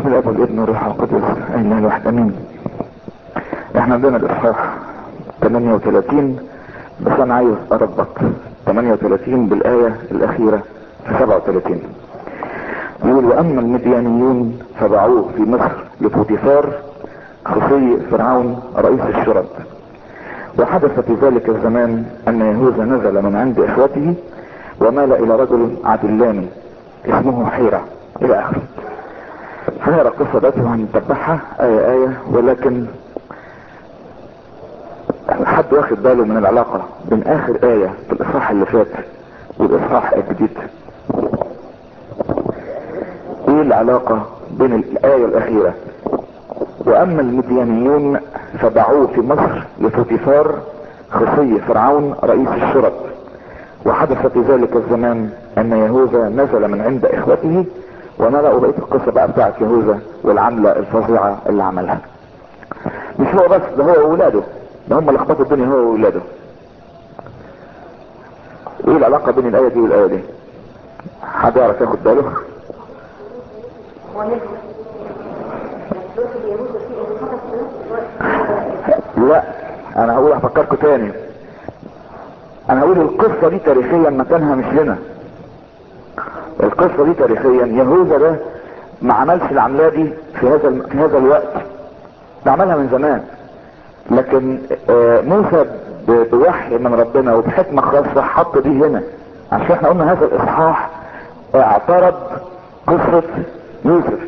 الاب والابن والروح القدس اله الواحد امين احنا عندنا الاصحاح 38 بس انا عايز اربط 38 بالايه الاخيره في 37 يقول واما المديانيون فباعوه في مصر لبوتيفار خصي فرعون رئيس الشرط وحدث في ذلك الزمان ان يهوذا نزل من عند اخوته ومال الى رجل عدلاني اسمه حيرة الى اخره فهي القصة دلوقتي هنتبعها آية آية ولكن حد واخد باله من العلاقة بين آخر آية في الإصحاح اللي فات والإصحاح الجديد إيه العلاقة بين الآية الأخيرة وأما المديانيون فباعوه في مصر لفوتيفار خصي فرعون رئيس الشرط وحدث في ذلك الزمان أن يهوذا نزل من عند إخوته ونلقوا بقيه القصه بقى بتاعت يهوذا والعمله الفظيعه اللي عملها مش هو بس ده هو وولاده ده هم اللي خبطوا الدنيا هو وولاده ايه العلاقه بين الايه دي والايه دي حد يعرف ياخد باله لا انا هقول هفكركم تاني انا هقول القصه دي تاريخيا مكانها مش هنا القصة دي تاريخيا يهوذا ده ما عملش العملية دي في هذا في هذا الوقت ده عملها من زمان لكن موسى بوحي من ربنا وبحكمة خاصة حط دي هنا عشان احنا قلنا هذا الاصحاح اعترض قصة يوسف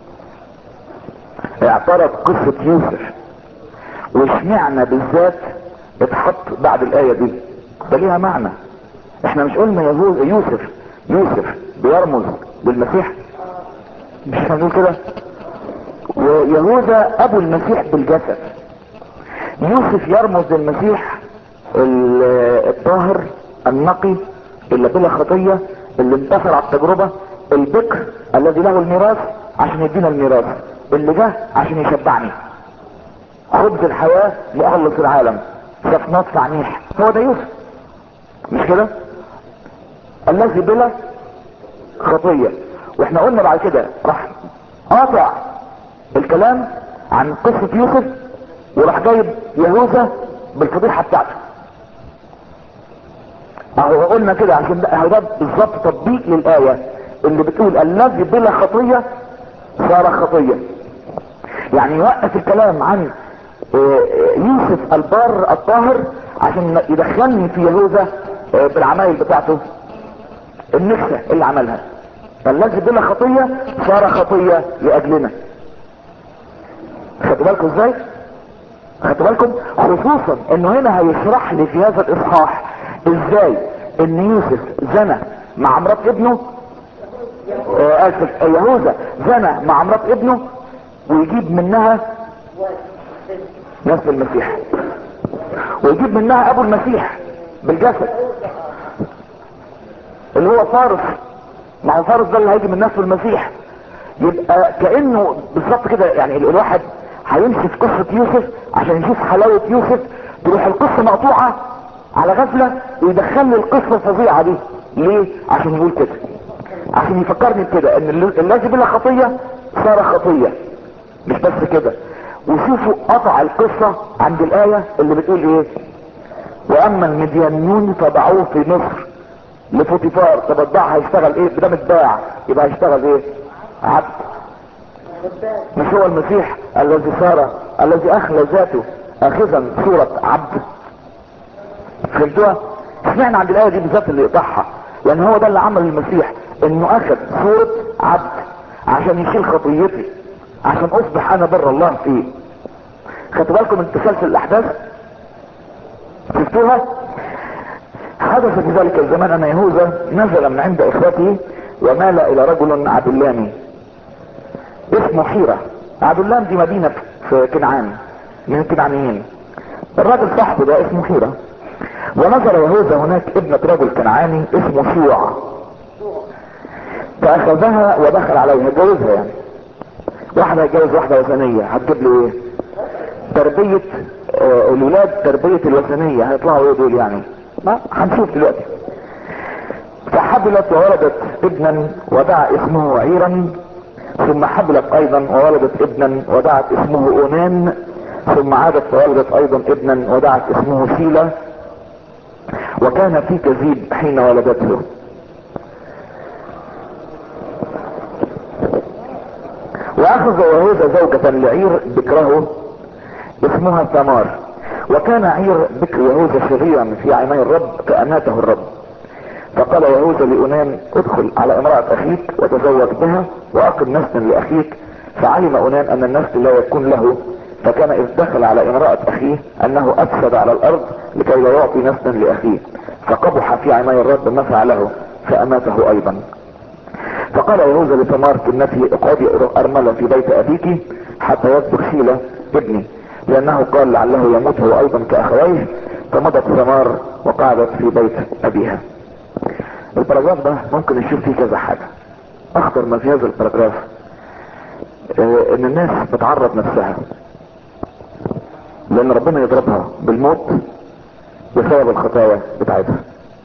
اعترض قصة يوسف واشمعنى بالذات اتحط بعد الآية دي ده ليها معنى احنا مش قلنا يهوذا يوسف يوسف بيرمز للمسيح مش هنقول كده ويهوذا ابو المسيح بالجسد يوسف يرمز للمسيح الطاهر النقي اللي بلا خطية اللي انتصر على التجربة البكر الذي له الميراث عشان يدينا الميراث اللي جه عشان يشبعني خبز الحياة مخلص العالم صفنات عنيح هو ده يوسف مش كده الذي بلا خطية واحنا قلنا بعد كده راح قاطع الكلام عن قصة يوسف وراح جايب يهوذا بالفضيحة بتاعته اهو قلنا كده عشان ده ده بالظبط تطبيق للآية اللي بتقول الذي بلا خطية صار خطية يعني يوقف الكلام عن يوسف البار الطاهر عشان يدخلني في يهوذا بالعمايل بتاعته النكسة اللي عملها الذي بلا خطية صار خطية لأجلنا خدوا بالكم ازاي خدوا بالكم خصوصا انه هنا هيشرح لي في هذا الاصحاح ازاي ان يوسف زنى مع مرات ابنه آه اسف يهوذا زنى مع مرات ابنه ويجيب منها نفس المسيح ويجيب منها ابو المسيح بالجسد اللي هو فارس مع فارس ده اللي هيجي من نفس المسيح يبقى كانه بالظبط كده يعني الواحد هيمشي في قصه يوسف عشان يشوف حلاوه يوسف تروح القصه مقطوعه على غفله ويدخل لي القصه الفظيعه دي ليه عشان يقول كده عشان يفكرني بكده ان الذي بلا خطيه صار خطيه مش بس كده وشوفوا قطع القصه عند الايه اللي بتقول ايه واما المديانيون فباعوه في مصر لفوتيفار طب الباع هيشتغل ايه بدم اتباع يبقى هيشتغل ايه عبد مش هو المسيح الذي صار الذي اخلى ذاته اخذا صورة عبد فهمتوها اشمعنى عند الايه دي بالذات اللي يقطعها لان هو ده اللي عمل المسيح انه اخذ صورة عبد عشان يشيل خطيتي عشان اصبح انا بر الله فيه خدتوا بالكم من تسلسل الاحداث شفتوها حدث في ذلك الزمان ان يهوذا نزل من عند اخوته ومال الى رجل عدلاني اسمه حيرة عدلان دي مدينة في كنعان من الكنعانيين الراجل صاحبه ده اسمه حيرة ونظر يهوذا هناك ابنة رجل كنعاني اسمه شيوع فاخذها ودخل عليها اتجوزها يعني واحدة هيتجوز واحدة وثنية هتجيب له ايه تربية آه الولاد تربية الوثنية هيطلعوا ايه دول يعني ما هنشوف دلوقتي فحبلت وولدت ابنا ودعا اسمه عيرا ثم حبلت ايضا وولدت ابنا ودعت اسمه اونان ثم عادت فولدت ايضا ابنا ودعت اسمه شيلا وكان في كذيب حين ولدته واخذ يهوذا زوجة لعير بكره اسمها ثمار وكان عير بكر يهوذا شريرا في عيني الرب فاماته الرب فقال يهوذا لأنان ادخل على امرأة اخيك وتزوج بها واقم نسلا لاخيك فعلم أنان ان النسل لا يكون له فكان اذ دخل على امرأة اخيه انه افسد على الارض لكي لا يعطي نسلا لاخيه فقبح في عيني الرب ما فعله فاماته ايضا فقال يهوذا لثمار كنتي اقعدي ارملة في بيت ابيك حتى يصدق شيلة ابني لانه قال لعله يموت هو ايضا كاخويه فمضت ثمار وقعدت في بيت ابيها البراجراف ده ممكن نشوف فيه كذا حاجة اخطر ما في هذا البراجراف اه ان الناس بتعرض نفسها لان ربنا يضربها بالموت بسبب الخطايا بتاعتها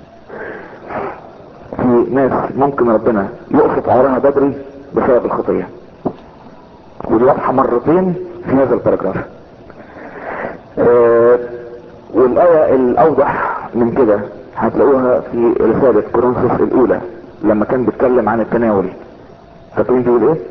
في ناس ممكن ربنا يقصف عمرها بدري بسبب الخطية ودي واضحة مرتين في هذا الباراجراف اه والآية الأوضح من كده هتلاقوها في رسالة كورنثوس الأولى لما كان بيتكلم عن التناول فاكرين بيقول ايه؟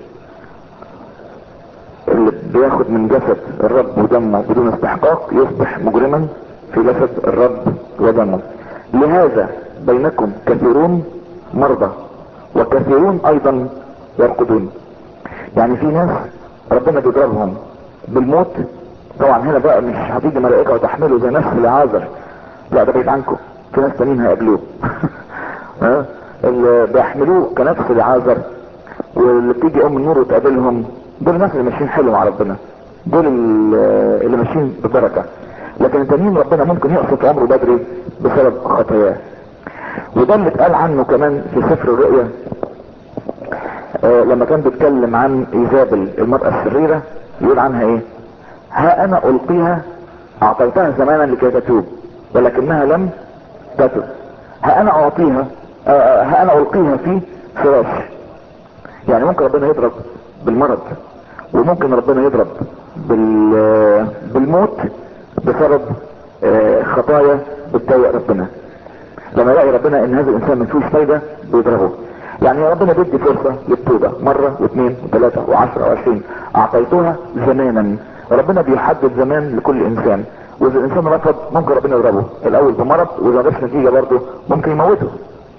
اللي بياخد من جسد الرب ودمه بدون استحقاق يصبح مجرما في جسد الرب ودمه لهذا بينكم كثيرون مرضى وكثيرون ايضا يرقدون يعني في ناس ربنا بيضربهم بالموت طبعا هنا بقى مش هتيجي ملائكه وتحمله زي نفس العازر لا ده بعيد عنكم في ناس تانيين هيقابلوه ها اللي بيحملوه كنفس العازر واللي بتيجي ام النور وتقابلهم دول الناس اللي ماشيين حلو مع ربنا دول اللي ماشيين ببركه لكن التانيين ربنا ممكن يقصف عمره بدري بسبب خطاياه وده اللي اتقال عنه كمان في سفر الرؤيا آه لما كان بيتكلم عن ايزابل المرأة الشريرة يقول عنها ايه ها انا القيها اعطيتها زمانا لكي تتوب ولكنها لم تتب ها انا اعطيها آه ها انا القيها في فراش يعني ممكن ربنا يضرب بالمرض وممكن ربنا يضرب بال بالموت بسبب آه خطايا بتضايق ربنا لما يلاقي ربنا ان هذا الانسان ما فيهوش فايده بيضربه يعني ربنا بيدي فرصه للتوبه مره واثنين وثلاثه وعشره وعشرين اعطيتها زمانا ربنا بيحدد زمان لكل انسان واذا الانسان رفض ممكن ربنا يضربه الاول بمرض واذا ما نتيجه برضه ممكن يموته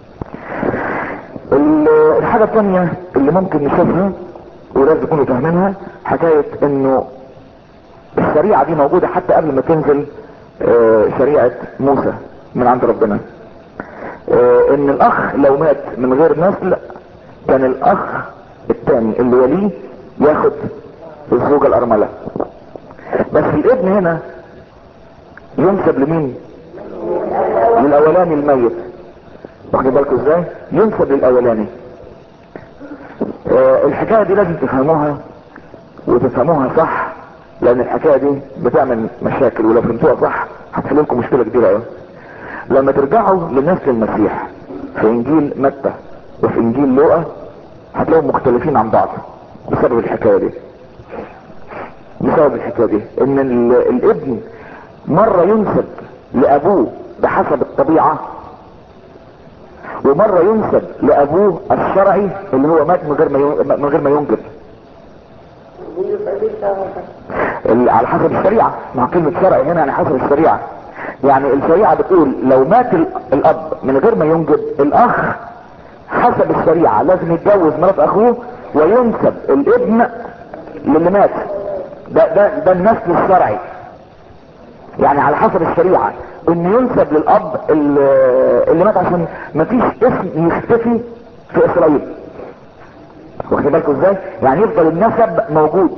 الحاجه الثانيه اللي ممكن نشوفها ولازم تكونوا فاهمينها حكايه انه الشريعه دي موجوده حتى قبل ما تنزل شريعه موسى من عند ربنا ان الاخ لو مات من غير نسل كان الاخ الثاني اللي وليه ياخد الزوجة الارملة بس الابن هنا ينسب لمين للاولاني الميت واخدين بالكم ازاي ينسب للاولاني اه الحكاية دي لازم تفهموها وتفهموها صح لان الحكاية دي بتعمل مشاكل ولو فهمتوها صح هتحل لكم مشكلة كبيرة قوي لما ترجعوا لنسل المسيح في انجيل متى وفي انجيل لوقا هتلاقوا مختلفين عن بعض بسبب الحكاية دي بسبب الحكاية دي ان الابن مرة ينسب لابوه بحسب الطبيعة ومرة ينسب لابوه الشرعي اللي هو مات من غير ما من غير ما ينجب على حسب الشريعة مع كلمة شرعي هنا يعني حسب الشريعة يعني الشريعة بتقول لو مات الاب من غير ما ينجب الاخ حسب الشريعة لازم يتجوز مرات اخوه وينسب الابن للي مات ده ده ده النسل الشرعي يعني على حسب الشريعة ان ينسب للاب اللي مات عشان مفيش اسم يختفي في اسرائيل واخد بالكم ازاي يعني يفضل النسب موجود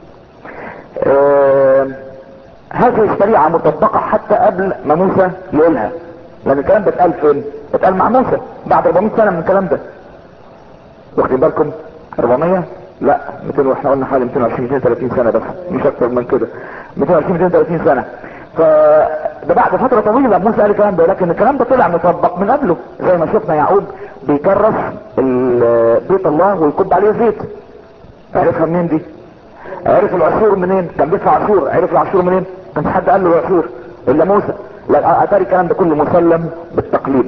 آه هذه الشريعة مطبقة حتى قبل ما موسى يقولها لان الكلام ده اتقال فين اتقال مع موسى بعد 400 سنة من الكلام ده واخدين بالكم 400 لا 200 واحنا قلنا حوالي 220 230 سنة بس مش اكتر من كده 220 230 سنة فده بعد فترة طويلة موسى قال الكلام ده لكن الكلام ده طلع مطبق من قبله زي ما شفنا يعقوب بيكرس بيت الله ويكب عليه زيت عرفها منين دي عرف العشور منين كان بيدفع عشور عرف العشور منين كانش حد قال له العشور الا موسى لا اتاري الكلام ده كله مسلم بالتقليد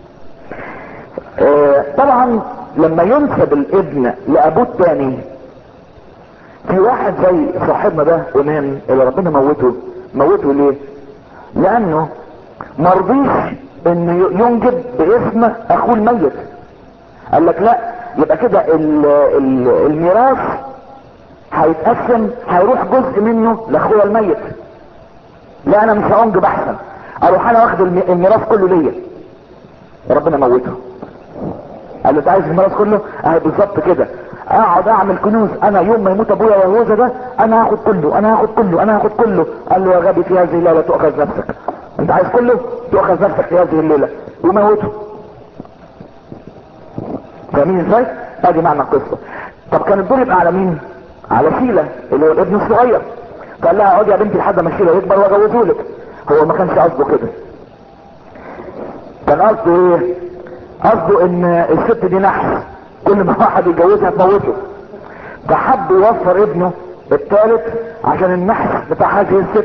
آه طبعا لما ينسب الابن لابوه الثاني في واحد زي صاحبنا ده امام اللي ربنا موته موته ليه لانه مرضيش انه ينجب باسم اخوه الميت قال لك لا يبقى كده الميراث هيتقسم هيروح جزء منه لاخويا الميت لا انا مش هانجب احسن اروح انا واخد الميراث كله ليا ربنا موته قال له انت عايز الميراث كله اهي بالظبط كده اقعد اعمل كنوز انا يوم ما يموت ابويا يهوذا ده انا هاخد كله انا هاخد كله انا هاخد كله قال له يا غبي في هذه الليله تؤخذ نفسك انت عايز كله تؤخذ نفسك في هذه الليله وموته فاهمين ازاي ادي معنى القصه طب كان الدور يبقى على مين على شيلة اللي هو الابن الصغير فقال لها اقعدي يا بنتي لحد ما شيلة يكبر واجوزه لك هو ما كانش قصده كده كان قصده ايه قصده ان الست دي نحس كل ما واحد يتجوزها تموته فحب يوفر ابنه الثالث عشان النحس بتاع هذه الست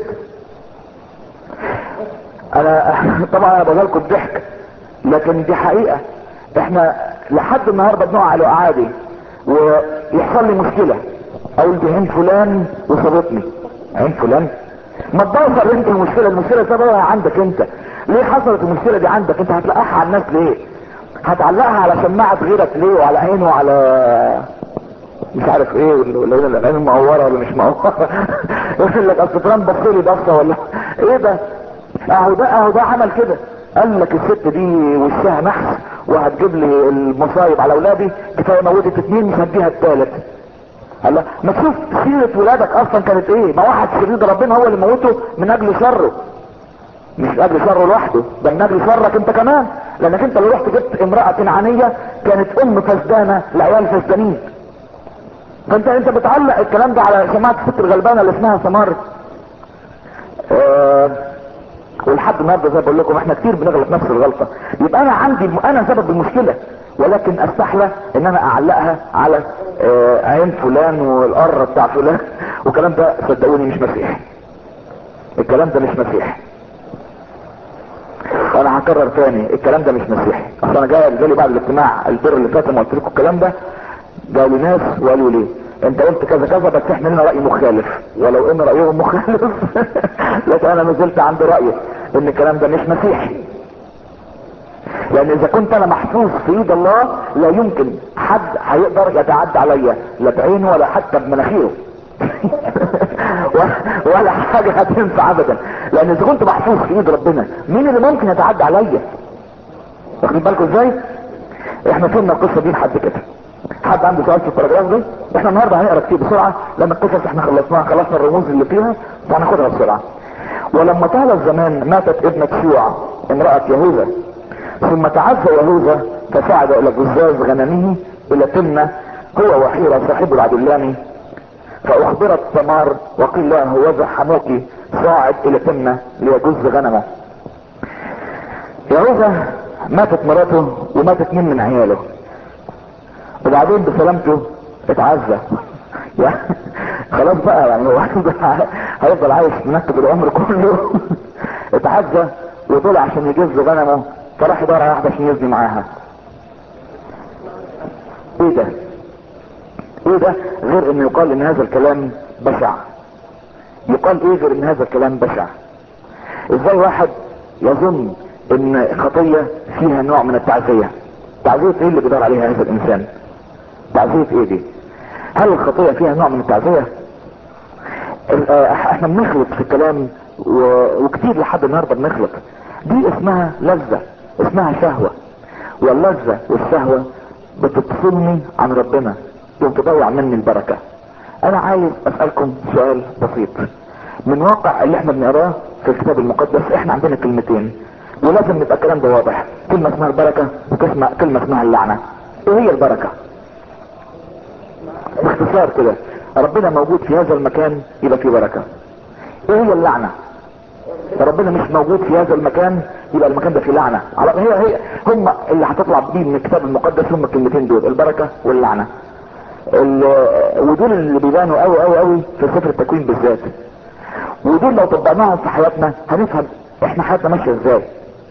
انا طبعا انا بقول لكم الضحك لكن دي حقيقه احنا لحد النهارده بنقع على عادي ويحصل لي مشكله اقول دي عين فلان وصابتني عين فلان ما تدور انت المشكله المشكله سببها عندك انت ليه حصلت المشكله دي عندك انت هتلقاها على الناس ليه هتعلقها على شماعه غيرك ليه وعلى عينه وعلى مش عارف ايه ولا ولا العين مقوره ولا مش مقوره يقول لك اصل فلان بص لي بصه ولا ايه ده اهو ده اهو ده عمل كده قال لك الست دي وشها نحس وهتجيب لي المصايب على اولادي كفايه موتت اتنين مش هديها التالت قال له ما تشوف سيرة ولادك اصلا كانت ايه ما واحد شرير ربنا هو اللي موته من اجل شره مش من اجل شره لوحده ده من اجل شرك انت كمان لانك انت اللي رحت جبت امرأة كنعانية كانت ام فسدانة لعيال فسدانين فانت انت بتعلق الكلام ده على سماعة الست الغلبانة اللي اسمها سمار آه ولحد النهارده زي ما بقول لكم احنا كتير بنغلط نفس الغلطه يبقى انا عندي انا سبب المشكله ولكن استحلى ان انا اعلقها على آه عين فلان والقره بتاع فلان والكلام ده صدقوني مش مسيحي الكلام ده مش مسيحي انا هكرر تاني الكلام ده مش مسيحي اصل انا جاي جالي بعد الاجتماع الدور اللي فات لما قلت لكم الكلام ده جالي ناس وقالوا لي انت قلت كذا كذا بس احنا لنا راي مخالف ولو ان رايهم مخالف لكن انا ما زلت عند رايي ان الكلام ده مش مسيحي لان اذا كنت انا محفوظ في ايد الله لا يمكن حد هيقدر يتعدى عليا لا بعينه ولا حتى بمناخيره ولا حاجة هتنفع ابدا لان اذا كنت محفوظ في ايد ربنا مين اللي ممكن يتعدى عليا واخدين بالكم ازاي احنا فهمنا القصة دي لحد كده حد عنده سؤال في الباراجراف ده احنا النهارده هنقرا كتير بسرعه لان القصص احنا خلصناها خلصنا الرموز اللي فيها فهناخدها بسرعه ولما طال الزمان ماتت ابنة شوع امرأة يهوذا ثم تعزى يهوذا فصعد الى جزاز غنمه الى تمنة هو وحيرة صاحب العدلاني فاخبرت ثمار وقيل لها هوذا حموكي صاعد الى تمنة ليجز غنمه يهوذا ماتت مراته ومات اتنين من عياله وبعدين بسلامته اتعزى يعني خلاص بقى يعني هو هيفضل عايش منكب العمر كله اتعزى وطلع عشان يجز غنمه فراح يدور على واحده عشان يزني معاها ايه ده ايه ده غير ان يقال ان هذا الكلام بشع يقال ايه غير ان هذا الكلام بشع ازاي واحد يظن ان خطية فيها نوع من التعزية تعزية ايه اللي بيدور عليها هذا الانسان تعزية ايه دي هل الخطية فيها نوع من التعزية احنا بنخلط في الكلام و... وكتير لحد النهارده بنخلط دي اسمها لذة اسمها شهوة واللذة والشهوة بتفصلني عن ربنا يوم تضيع مني البركة انا عايز اسألكم سؤال بسيط من واقع اللي احنا بنقراه في الكتاب المقدس احنا عندنا كلمتين ولازم يبقى الكلام ده واضح كلمة اسمها البركة وكلمة اسمها اللعنة ايه هي البركة باختصار كده ربنا موجود في هذا المكان يبقى فيه بركة ايه هي اللعنة ربنا مش موجود في هذا المكان يبقى المكان ده فيه لعنة على هي هي هم اللي هتطلع بيه من الكتاب المقدس هم الكلمتين دول البركة واللعنة ال- ودول اللي بيبانوا قوي قوي قوي في سفر التكوين بالذات ودول لو طبقناهم في حياتنا هنفهم احنا حياتنا ماشيه ازاي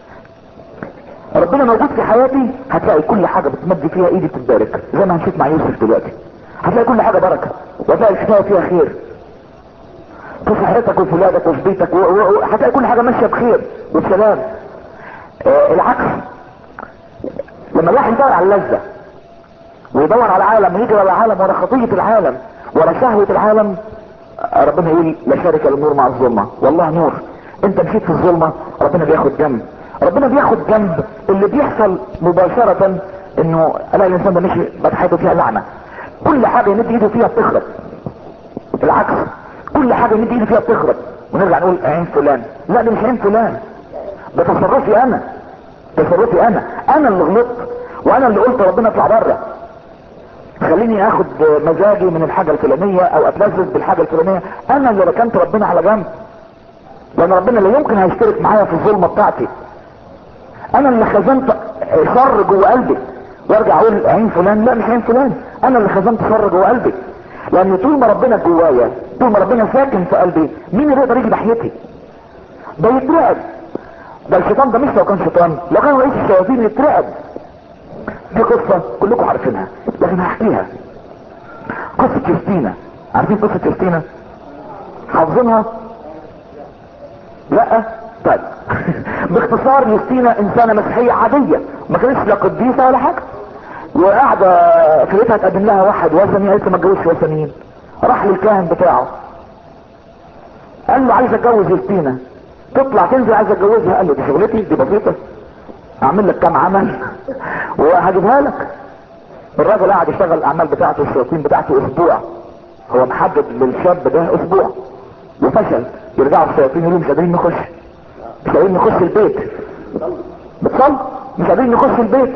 ربنا موجود في حياتي هتلاقي كل حاجه بتمد فيها ايدي بتتبارك زي ما هنشوف مع يوسف دلوقتي هتلاقي كل حاجه بركه وهتلاقي الحكايه فيها خير في صحتك وفي ولادك وفي بيتك و- و- و- هتلاقي كل حاجه ماشيه بخير وبسلام آه العكس لما الواحد يدور على اللذه ويدور على العالم ويجري على العالم ورا خطيه العالم ورا شهوه العالم آه، ربنا يقول لا شارك النور مع الظلمه والله نور انت مشيت في الظلمه ربنا بياخد جنب ربنا بياخد جنب اللي بيحصل مباشره انه الاقي الانسان ده مشي بقت حياته فيها لعنه كل حاجه يمد ايده فيها بتخرب العكس كل حاجه يمد ايده فيها بتخرب ونرجع نقول عين فلان لا ده مش عين فلان ده تصرفي انا تصرفي انا انا اللي غلطت وانا اللي قلت ربنا اطلع بره خليني اخد مزاجي من الحاجه الفلانيه او اتلذذ بالحاجه الفلانيه انا اللي ركنت ربنا على جنب لان ربنا لا يمكن هيشترك معايا في الظلمه بتاعتي انا اللي خزنت شر جوه قلبي وارجع اقول عين فلان لا مش عين فلان انا اللي خزنت شر جوه قلبي لان طول ما ربنا جوايا طول ما ربنا ساكن في قلبي مين اللي يقدر يجي ناحيتي ده يترعب ده الشيطان ده مش لو كان شيطان لو كان رئيس الشياطين يترعب دي قصة كلكم عارفينها لكن هحكيها قصة يوستينا عارفين قصة يوستينا حافظينها لا طيب باختصار يوستينا انسانة مسيحية عادية ما كانتش لا قديسة ولا حاجة وقاعدة في بيتها تقدم لها واحد وثني قالت له ما اتجوزش وثنيين راح للكاهن بتاعه قال له عايز اتجوز يوستينا تطلع تنزل عايز اتجوزها قال له دي شغلتي دي بسيطة اعمل لك كام عمل وهجيبها لك الراجل قاعد يشتغل الاعمال بتاعته الشياطين بتاعته اسبوع هو محدد للشاب ده اسبوع وفشل يرجعوا الشياطين يقولوا مش قادرين نخش مش قادرين نخش البيت بتصل مش قادرين نخش البيت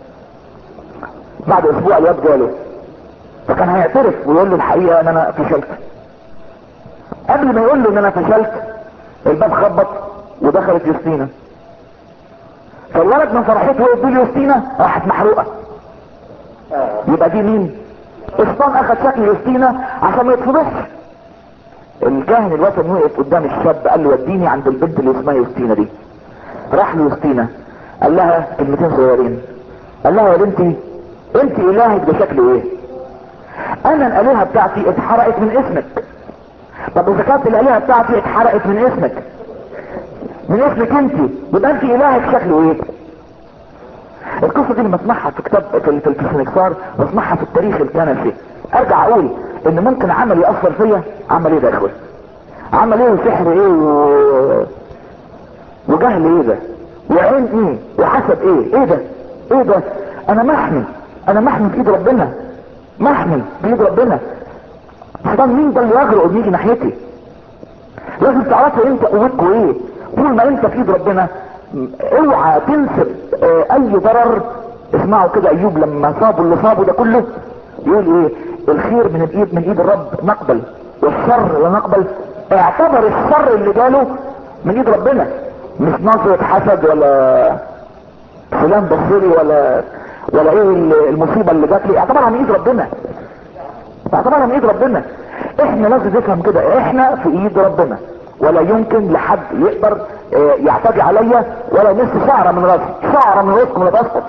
بعد اسبوع الواد جاله فكان هيعترف ويقول له الحقيقه ان انا فشلت قبل ما يقول له ان انا فشلت الباب خبط ودخلت يوستينا فالولد من فرحته وقف له يوستينا راحت محروقه يبقى دي مين الشيطان اخذ شكل يوستينا عشان ما يتفضحش الكاهن الوثني وقف قدام الشاب قال له وديني عند البنت اللي اسمها يوستينا دي راح له يوستينا قال لها كلمتين صغيرين قال لها يا بنتي انت الهك ده شكله ايه انا الالهه بتاعتي اتحرقت من اسمك طب اذا كانت الالهه بتاعتي اتحرقت من اسمك من اسمك انت يبقى انت الهك شكله ايه القصه دي لما اسمعها في كتاب في في السنكسار بسمعها في التاريخ الكنسي ارجع اقول ان ممكن عمل ياثر فيا عمل ايه ده يا اخوي عمل ايه وسحر ايه و... وجهل ايه ده وعين ايه وحسب ايه ايه ده ايه ده انا محمي انا محمي في ايد ربنا محمي في ايد ربنا الشيطان مين ده اللي يجرؤ ويجي ناحيتي لازم تعرفوا انت قوتكم ايه طول ما انت في ايد ربنا م- اوعى تنسب اه اي ضرر اسمعوا كده ايوب لما صابوا اللي صابوا ده كله يقول ايه الخير من الايد من ايد الرب نقبل والشر لا نقبل اعتبر الشر اللي جاله من ايد ربنا مش نظرة حسد ولا فلان بصري ولا ولا ايه المصيبة اللي جات لي اعتبرها من ايد ربنا اعتبرها من ايد ربنا احنا لازم نفهم كده احنا في ايد ربنا ولا يمكن لحد يقدر اه، يعتدي عليا ولا يمس شعره من راسي شعره من راسكم لا تسقط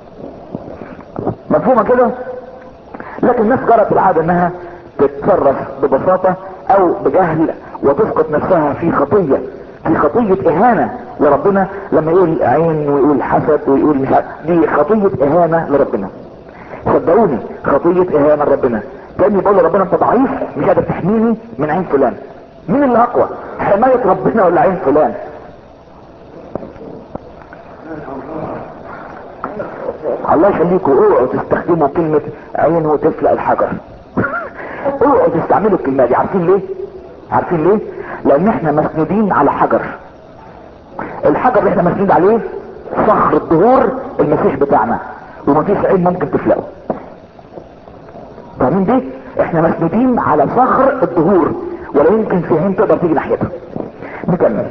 مفهومه كده لكن الناس جرت العاده انها تتصرف ببساطه او بجهل وتسقط نفسها في خطيه في خطيه اهانه لربنا لما يقول عين ويقول حسد ويقول مش عارف دي خطيه اهانه لربنا صدقوني خطيه اهانه لربنا كاني بقول لربنا انت ضعيف مش قادر تحميني من عين فلان مين اللي اقوى حمايه ربنا ولا عين فلان الله يخليكم اوعوا تستخدموا كلمة عين وتفلق الحجر اوعوا تستعملوا الكلمة دي عارفين ليه عارفين ليه لان احنا مسنودين على حجر الحجر اللي احنا مسنود عليه صخر الظهور المسيح بتاعنا ومفيش عين ممكن تفلقه فاهمين دي احنا مسنودين على صخر الظهور ولا يمكن في عين تقدر تيجي ناحيتها نكمل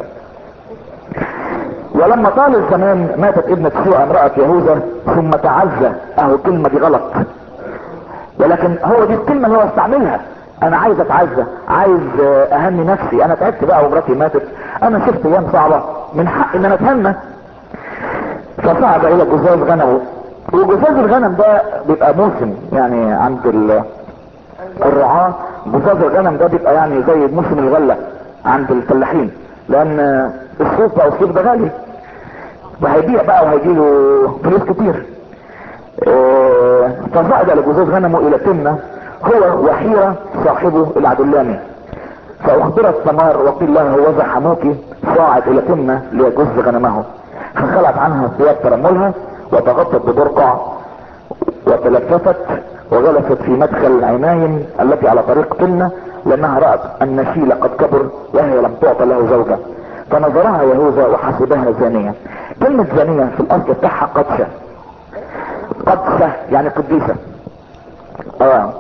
ولما طال الزمان ماتت ابنة سوء امرأة يهوذا ثم تعزى اهو الكلمة دي غلط ولكن هو دي الكلمة اللي هو استعملها انا عايز اتعزى عايز آه، اهني نفسي انا تعبت بقى ومراتي ماتت انا شفت ايام صعبة من حق ان انا اتهنى فصعد الى جزاز غنمه وجزاز الغنم ده بيبقى موسم يعني عند ال- الرعاة جزاز الغنم ده بيبقى يعني زي موسم الغلة عند الفلاحين لان الصوف بقى الصوف ده غالي وهيبيع بقى وهيجيله فلوس كتير آه، فصعد لجزاز غنمه الى تمنة هو وحيرة صاحبه العدلاني فاخبرت ثمار وقيل لها هوذا حموك صاعد الى تمنة ليجز غنمه فخلعت عنها ثياب ترملها وتغطت ببرقع وتلففت وجلست في مدخل العنايم التي على طريق تمنة لانها رأت ان النشيل قد كبر وهي لم تعطى له زوجة فنظرها يهوذا وحسبها زانية كلمة زانية في الاصل بتاعها قدشة قدسة يعني قديسة اه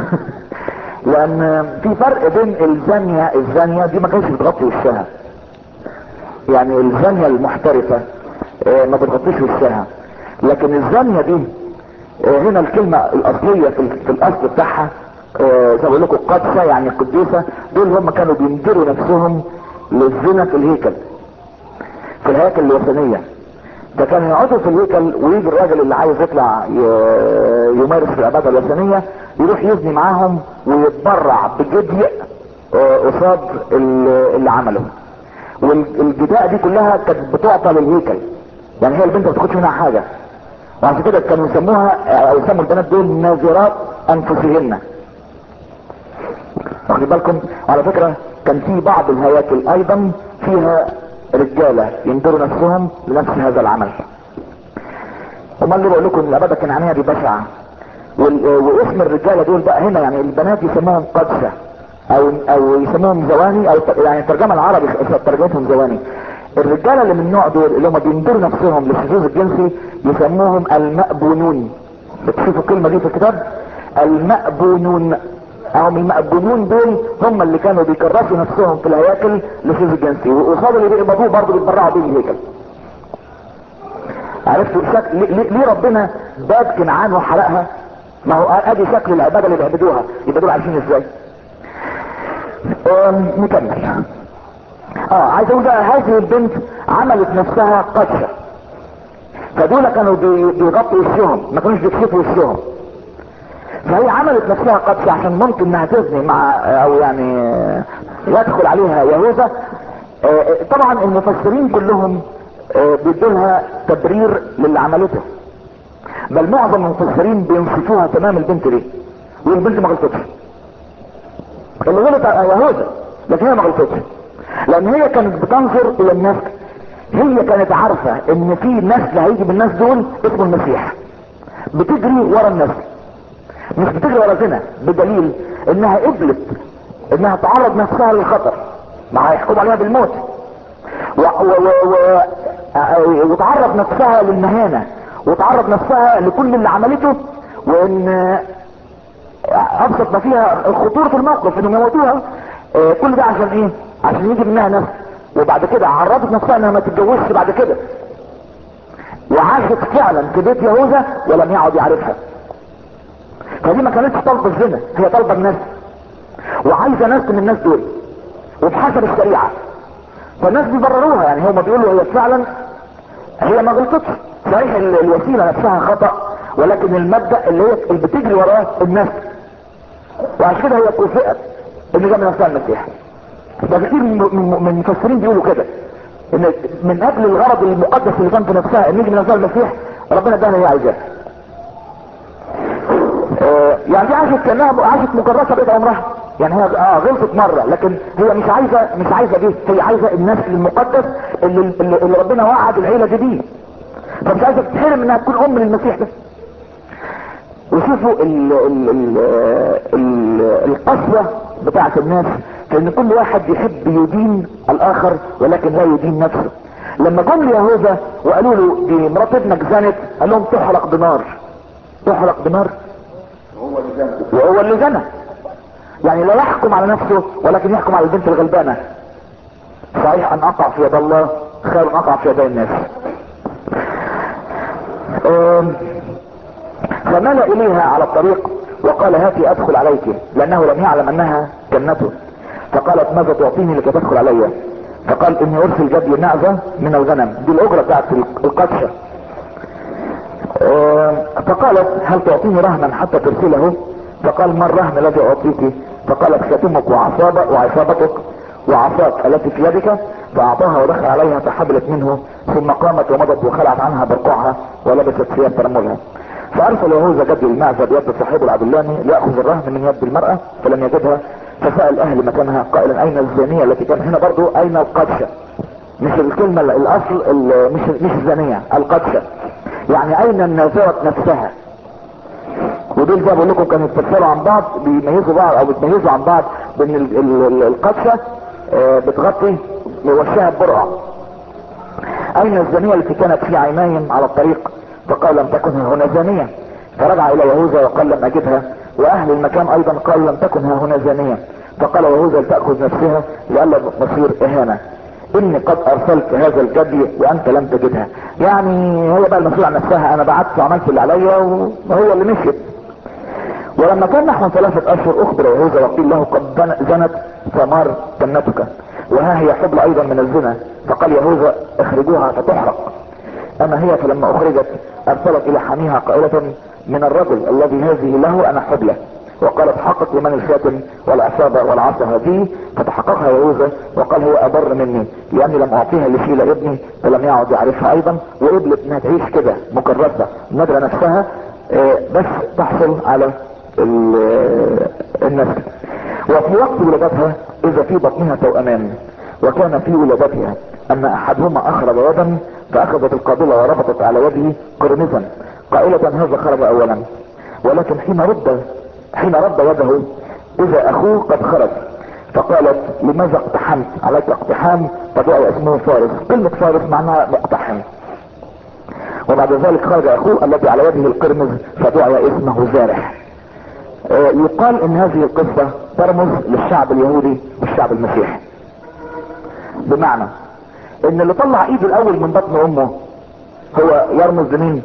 لان في فرق بين الزانية الزانية دي ما كانتش بتغطي وشها يعني الزانية المحترفة آه، ما بتغطيش وشها لكن الزانية دي آه، هنا الكلمة الاصلية في, ال- في الاصل بتاعها آه، زي ما بقول لكم قدسة يعني قديسة دول هم كانوا بينذروا نفسهم للزنا في الهيكل في الهياكل الوثنية ده كانوا يقعدوا في الهيكل ويجي الراجل اللي عايز يطلع ي- يمارس العبادة الوثنية يروح يزني معاهم ويتبرع بجدي آه، قصاد ال- اللي عمله والجداء دي كلها كانت بتعطى للهيكل يعني هي البنت ما بتاخدش منها حاجة وعشان كده كانوا يسموها او يسموا البنات دول ناظرات انفسهن واخد بالكم على فكرة كان في بعض الهياكل ايضا فيها رجالة ينذروا نفسهم لنفس هذا العمل امال اللي بقول لكم ان الابادة الكنعانية دي بشعة وال- واسم الرجالة دول بقى هنا يعني البنات يسموهم قدسة او او يسموهم زواني او ت- يعني الترجمة العربي ترجمتهم زواني الرجالة اللي من النوع دول اللي هم بينذروا نفسهم للشذوذ الجنسي يسموهم المأبونون بتشوفوا الكلمة دي في الكتاب المأبونون هم المأبونون دول هم اللي كانوا بيكرسوا نفسهم في الهياكل للشذوذ الجنسي وقصاد اللي بيقبضوه برضه بيتبرعوا بيه الهيكل عرفتوا شكل ليه, ليه- ليه ربنا باد كنعان وحرقها ما هو ادي شكل العباده اللي بيعبدوها يبقى دول عايشين ازاي آم، نكمل اه عايز اقول بقى هذه البنت عملت نفسها قدشه فدول كانوا بي- بيغطوا وشهم ما كانوش بيكشفوا وشهم فهي عملت نفسها قدشه عشان ممكن انها تزني مع او يعني آه، يدخل عليها يهوذا آه، طبعا المفسرين كلهم آه، بيدولها تبرير للي عملته بل معظم المفسرين بينصفوها تمام البنت دي والبنت ما غلطتش اللي غلط يهوذا لكن هي ما غلطتش لان هي كانت بتنظر الى النسل هي كانت عارفة ان في نسل هيجي من الناس دول اسمه المسيح بتجري ورا النسل مش بتجري ورا زنا بدليل انها قبلت انها تعرض نفسها للخطر ما هيحكم عليها بالموت و... و... و... و... آه، وتعرض نفسها للمهانة وتعرض نفسها لكل اللي عملته وان آه، ابسط ما فيها خطورة الموقف انهم يموتوها آه، كل ده عشان ايه عشان يجي منها نفس وبعد كده عرضت نفسها انها ما تتجوزش بعد كده وعاشت فعلا في بيت يهوذا ولم يعد يعرفها فدي ما كانتش طالبه الزنا هي طالبه الناس وعايزه ناس من الناس دول وبحسب الشريعه فالناس بيبرروها يعني هم بيقولوا هي فعلا هي ما غلطتش صحيح ال- الوسيله نفسها خطا ولكن المبدا اللي هي اللي بتجري وراه الناس وعشان كده هي كفئت ان جاب نفسها المسيح ده كتير من من- من المفسرين بيقولوا كده ان من اجل الغرض المقدس اللي كان في نفسها ان يجي من نفسها المسيح ربنا اداها اللي هي عايزاه آه، يعني دي عاشت كانها عاشت مكرسه بقيت عمرها يعني هي اه غلطت مره لكن هي مش عايزه مش عايزه دي هي عايزه النسل المقدس اللي, اللي, اللي ربنا وعد العيله دي بيه فمش عايزه تتحرم انها تكون ام للمسيح ده وشوفوا ال ال ال ال القسوة بتاعت الناس في ان كل واحد يحب يدين الاخر ولكن لا يدين نفسه لما جم ليهوذا وقالوا له دي مرات ابنك زنت قال لهم تحرق بنار تحرق بنار هو اللي جنبه وهو اللي زنى يعني لا يحكم على نفسه ولكن يحكم على البنت الغلبانة صحيح ان اقع في يد الله خير ان اقع في يدي الناس أم، فمال اليها على الطريق وقال هاتي ادخل عليك لانه لم يعلم انها جنته فقالت ماذا تعطيني لكي تدخل علي فقال اني ارسل جدي نعزة من الغنم دي الاجرة بتاعت القدشة آه، فقالت هل تعطيني رهنا حتى ترسله فقال ما الرهن الذي اعطيك فقالت خاتمك وعصابك وعصابتك وعصاك التي في يدك فاعطاها ودخل عليها فحبلت منه ثم قامت ومضت وخلعت عنها برقعها ولبست ثياب ترملها فارسل يهوذا جد المعزة بيد صاحبه العدلاني ليأخذ الرهن من يد المرأة فلم يجدها فسأل اهل مكانها قائلا اين الزانية التي كان هنا برضو اين القدشة مش الكلمة الاصل ال- مش مش الزانية القدشة يعني اين النازرة نفسها ودول زي ما بقول لكم كانوا يتفصلوا عن بعض بيميزوا بعض او بيتميزوا عن بعض بان ال- ال- ال- القدشة آه، بتغطي وشها ببرقع اين الزانية التي كانت في عينيهم على الطريق فقال لم تكن ها هنا زانية فرجع الى يهوذا وقال لم اجدها واهل المكان ايضا قال لم تكن ها هنا زانية فقال يهوذا لتأخذ نفسها لئلا نصير اهانة اني قد ارسلت هذا الجدي وانت لم تجدها يعني هي بقى المسؤول عن نفسها انا بعت وعملت اللي عليا وهو اللي مشيت ولما كان نحو ثلاثة اشهر اخبر يهوذا وقيل له قد بن- زنت ثمار جنتك وها هي حبل ايضا من الزنا فقال يهوذا اخرجوها فتحرق اما هي فلما اخرجت ارسلت الى حميها قائلة من الرجل الذي هذه له انا حبلة وقالت حقق لمن الخاتم والعصابة والعصا هذه فتحققها يهوذا وقال هو ابر مني لاني لم اعطيها لشيلة ابني فلم يعد يعرفها ايضا وقبلت انها تعيش كده مكرسة نادرة نفسها آه، بس تحصل على ال- آه، النسل وفي وقت ولادتها اذا في بطنها توأمان وكان في ولادتها ان احدهما اخرج يدا فاخذت القابلة وربطت على يده قرمزا قائلة هذا خرج اولا ولكن حين رد حين رد يده اذا اخوه قد خرج فقالت لماذا اقتحمت عليك اقتحام فجاء اسمه فارس كلمة فارس معناها مقتحم وبعد ذلك خرج اخوه الذي على يده القرمز فدعي اسمه زارح آه، يقال ان هذه القصة ترمز للشعب اليهودي والشعب المسيحي بمعنى ان اللي طلع ايده الاول من بطن امه هو يرمز لمين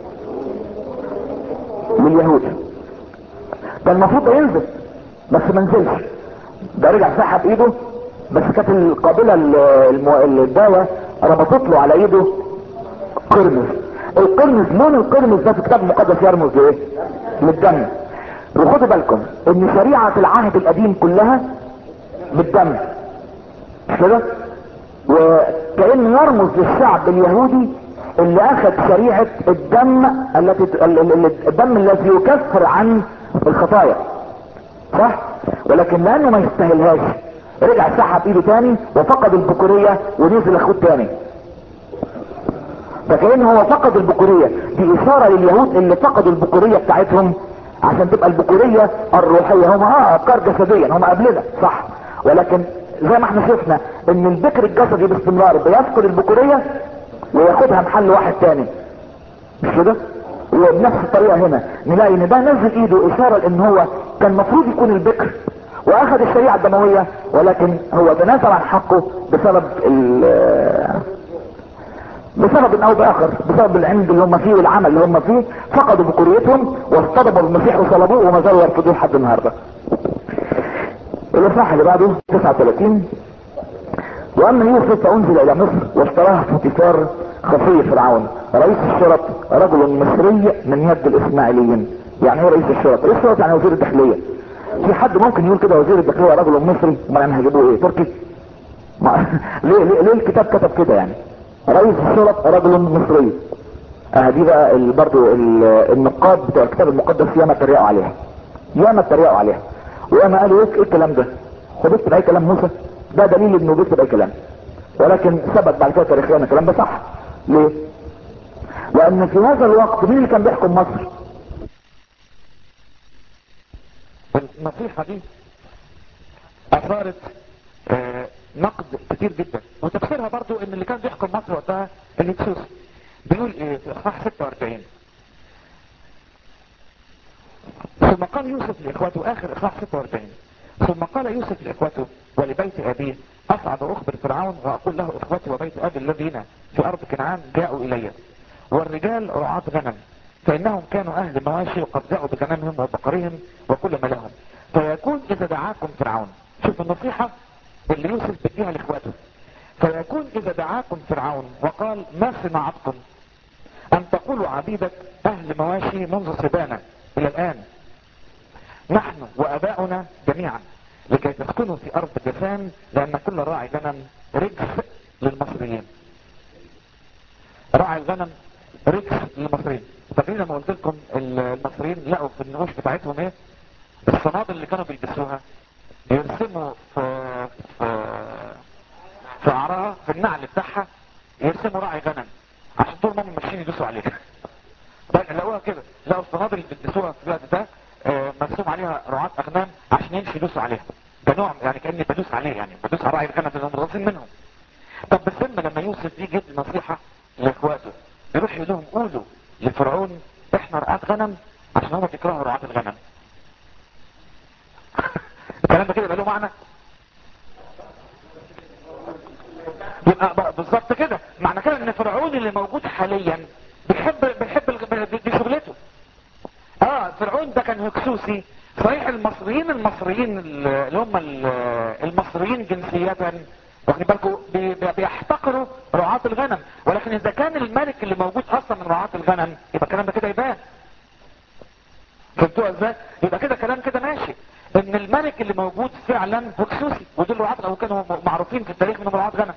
لليهود كان المفروض ده ينزل بس ما نزلش ده رجع سحب ايده بس كانت القابلة ال- المو- الدواء ربطت له على ايده قرمز القرمز لون القرمز ده في الكتاب المقدس يرمز لايه للدم وخدوا بالكم ان شريعة العهد القديم كلها بالدم مش كده وكأنه يرمز للشعب اليهودي اللي اخذ شريعة الدم التي ال- ال- ال- الدم الذي يكفر عن الخطايا صح ولكن لانه ما يستاهلهاش رجع سحب ايده تاني وفقد البكورية ونزل اخوه تاني فكأن هو فقد البكورية دي اشارة لليهود اللي فقدوا البكورية بتاعتهم عشان تبقى البكورية الروحية هم اه افكار جسديا هم قبلنا صح ولكن زي ما احنا شفنا ان البكر الجسدي باستمرار بيفقد البكورية وياخدها محل واحد تاني مش كده وبنفس الطريقة هنا نلاقي ان ده نزل ايده اشارة لان هو كان المفروض يكون البكر واخذ الشريعة الدموية ولكن هو تنازل عن حقه بسبب ال- بسبب او باخر بسبب العند اللي هم فيه والعمل اللي هم فيه فقدوا بكوريتهم واصطدموا بالمسيح وصلبوه وما زالوا يرفضوه لحد النهارده الاصحاح اللي بعده 39 واما يوسف فانزل الى مصر واشتراه فوتيفار خفي فرعون رئيس الشرط رجل مصري من يد الاسماعيليين يعني ايه رئيس الشرط رئيس الشرط يعني وزير الداخليه في حد ممكن يقول كده وزير الداخليه رجل مصري ما انا هجيبوه ايه تركي ما ليه, ليه, ليه الكتاب كتب كده يعني رئيس الشرط رجل مصري اه دي بقى ال- برضو ال- النقاد بتوع الكتاب المقدس ياما اتريقوا عليها ياما اتريقوا عليها وياما قالوا ايه إيه الكلام ده هو بيكتب اي كلام موسى ده دليل انه بيكتب اي كلام ولكن ثبت بعد كده تاريخيا ان الكلام ده صح ليه لان في هذا الوقت مين اللي كان بيحكم مصر النصيحة دي اثارت آه، نقد كتير جدا وتفسيرها برضو ان اللي كان بيحكم مصر وقتها الهكسوس بيقول ايه في اصحاح 46 ثم قال يوسف لاخوته اخر اصحاح 46 ثم قال يوسف لاخوته ولبيت ابيه اصعد واخبر فرعون واقول له اخوتي وبيت ابي الذين في ارض كنعان جاءوا الي والرجال رعاة غنم فإنهم كانوا أهل مواشي وقد جاءوا بغنمهم وبقرهم وكل ما لهم فيكون إذا دعاكم فرعون شوف النصيحة اللي يوسف بديها لإخواته فيكون إذا دعاكم فرعون وقال ما صناعتكم أن تقولوا عبيدك أهل مواشي منذ صبانا إلى الآن نحن وأباؤنا جميعا لكي تسكنوا في أرض جسام لأن كل راعي غنم رجس للمصريين راعي الغنم رجس للمصريين فاكرين لما قلت لكم المصريين لقوا في النقوش بتاعتهم ايه الصنادل اللي كانوا بيلبسوها يرسموا في في في عرها في النعل بتاعها يرسموا راعي غنم عشان طول ما هم ماشيين يدوسوا عليه لقوها كده لقوا الصنادل اللي بيلبسوها في الوقت ده آه، مرسوم عليها رعاة اغنام عشان يمشي يدوسوا عليها ده نوع يعني كاني بدوس عليه يعني بدوس على راعي الغنم اللي هم متغاظين منهم طب بالذمة لما يوسف يجي يدي نصيحة لاخواته يروح يقول لهم قولوا لفرعون احنا رعاة غنم عشان هم بيكرهوا رعاة الغنم الكلام ده كده يبقى له معنى يبقى بقى بالظبط كده معنى كده ان فرعون اللي موجود حاليا بيحب بيحب الغ- دي شغلته اه فرعون ده كان هكسوسي صحيح المصريين المصريين اللي هم ال- المصريين جنسية واخدين بالكم بي- بي- بيحتقروا رعاة الغنم ولكن اذا كان الملك اللي موجود اصلا من رعاة الغنم يبقى الكلام ده كده يبان فهمتوها ازاي؟ يبقى كده كلام كده ماشي ان الملك اللي موجود فعلا هكسوسي ودول رعاة او كانوا معروفين في التاريخ انهم رعاة غنم